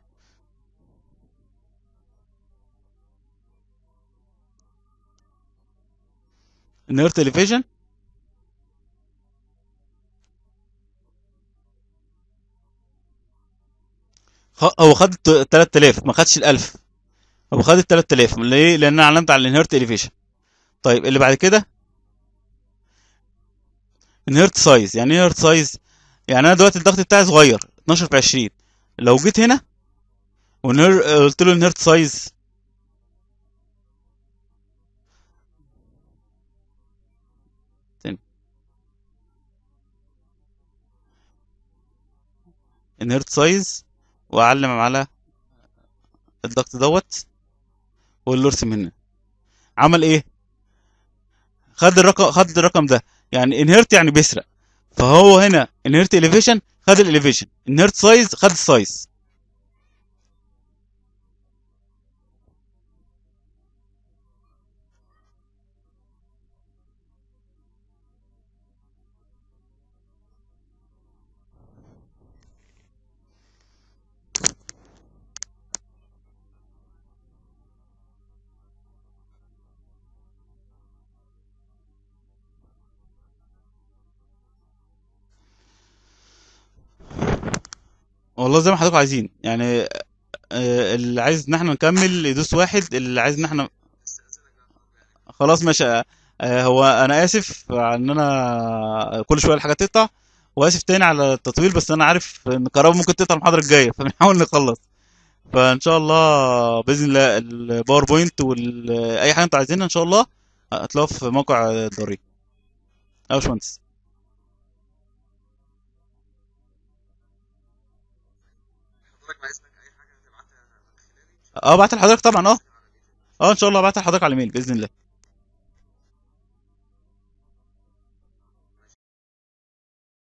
انهيرت اليفيشن هو خد 3000 ما خدش ال 1000 هو خد ال 3000 ليه؟ لان انا علمت على الانهيرت اليفيشن طيب اللي بعد كده انهيرت سايز يعني ايه انهيرت سايز يعني انا دلوقتي الضغط بتاعي صغير 12 في 20 لو جيت هنا ونهر... قلت له انهيرت سايز تاني انهيرت سايز واعلم على الضغط دوت واقول له ارسم هنا عمل ايه خد الرقم خد الرقم ده يعني انهيرت يعني بيسرق فهو هنا انهيرت اليفيشن خد الاليفيشن انهيرت سايز خد السايز والله زي ما حضراتكم عايزين يعني آه، اللي عايز ان احنا نكمل يدوس واحد اللي عايز ان احنا استاذنك بقى يعني خلاص ماشي آه، هو انا اسف على ان انا كل شويه الحاجات تقطع واسف تاني على التطويل بس انا عارف ان الكهرباء ممكن تقطع المحاضره الجايه فبنحاول نخلص فان شاء الله باذن الله الباوربوينت واي حاجه انتوا عايزينها ان شاء الله هتلاقوها في موقع الضريب يا باشمهندس حضرتك عايزنك اي حاجه هتبعتها من خلالي اه بعت لحضرتك طبعا اه على الفيديو اه ان شاء الله بعت لحضرتك على الايميل باذن الله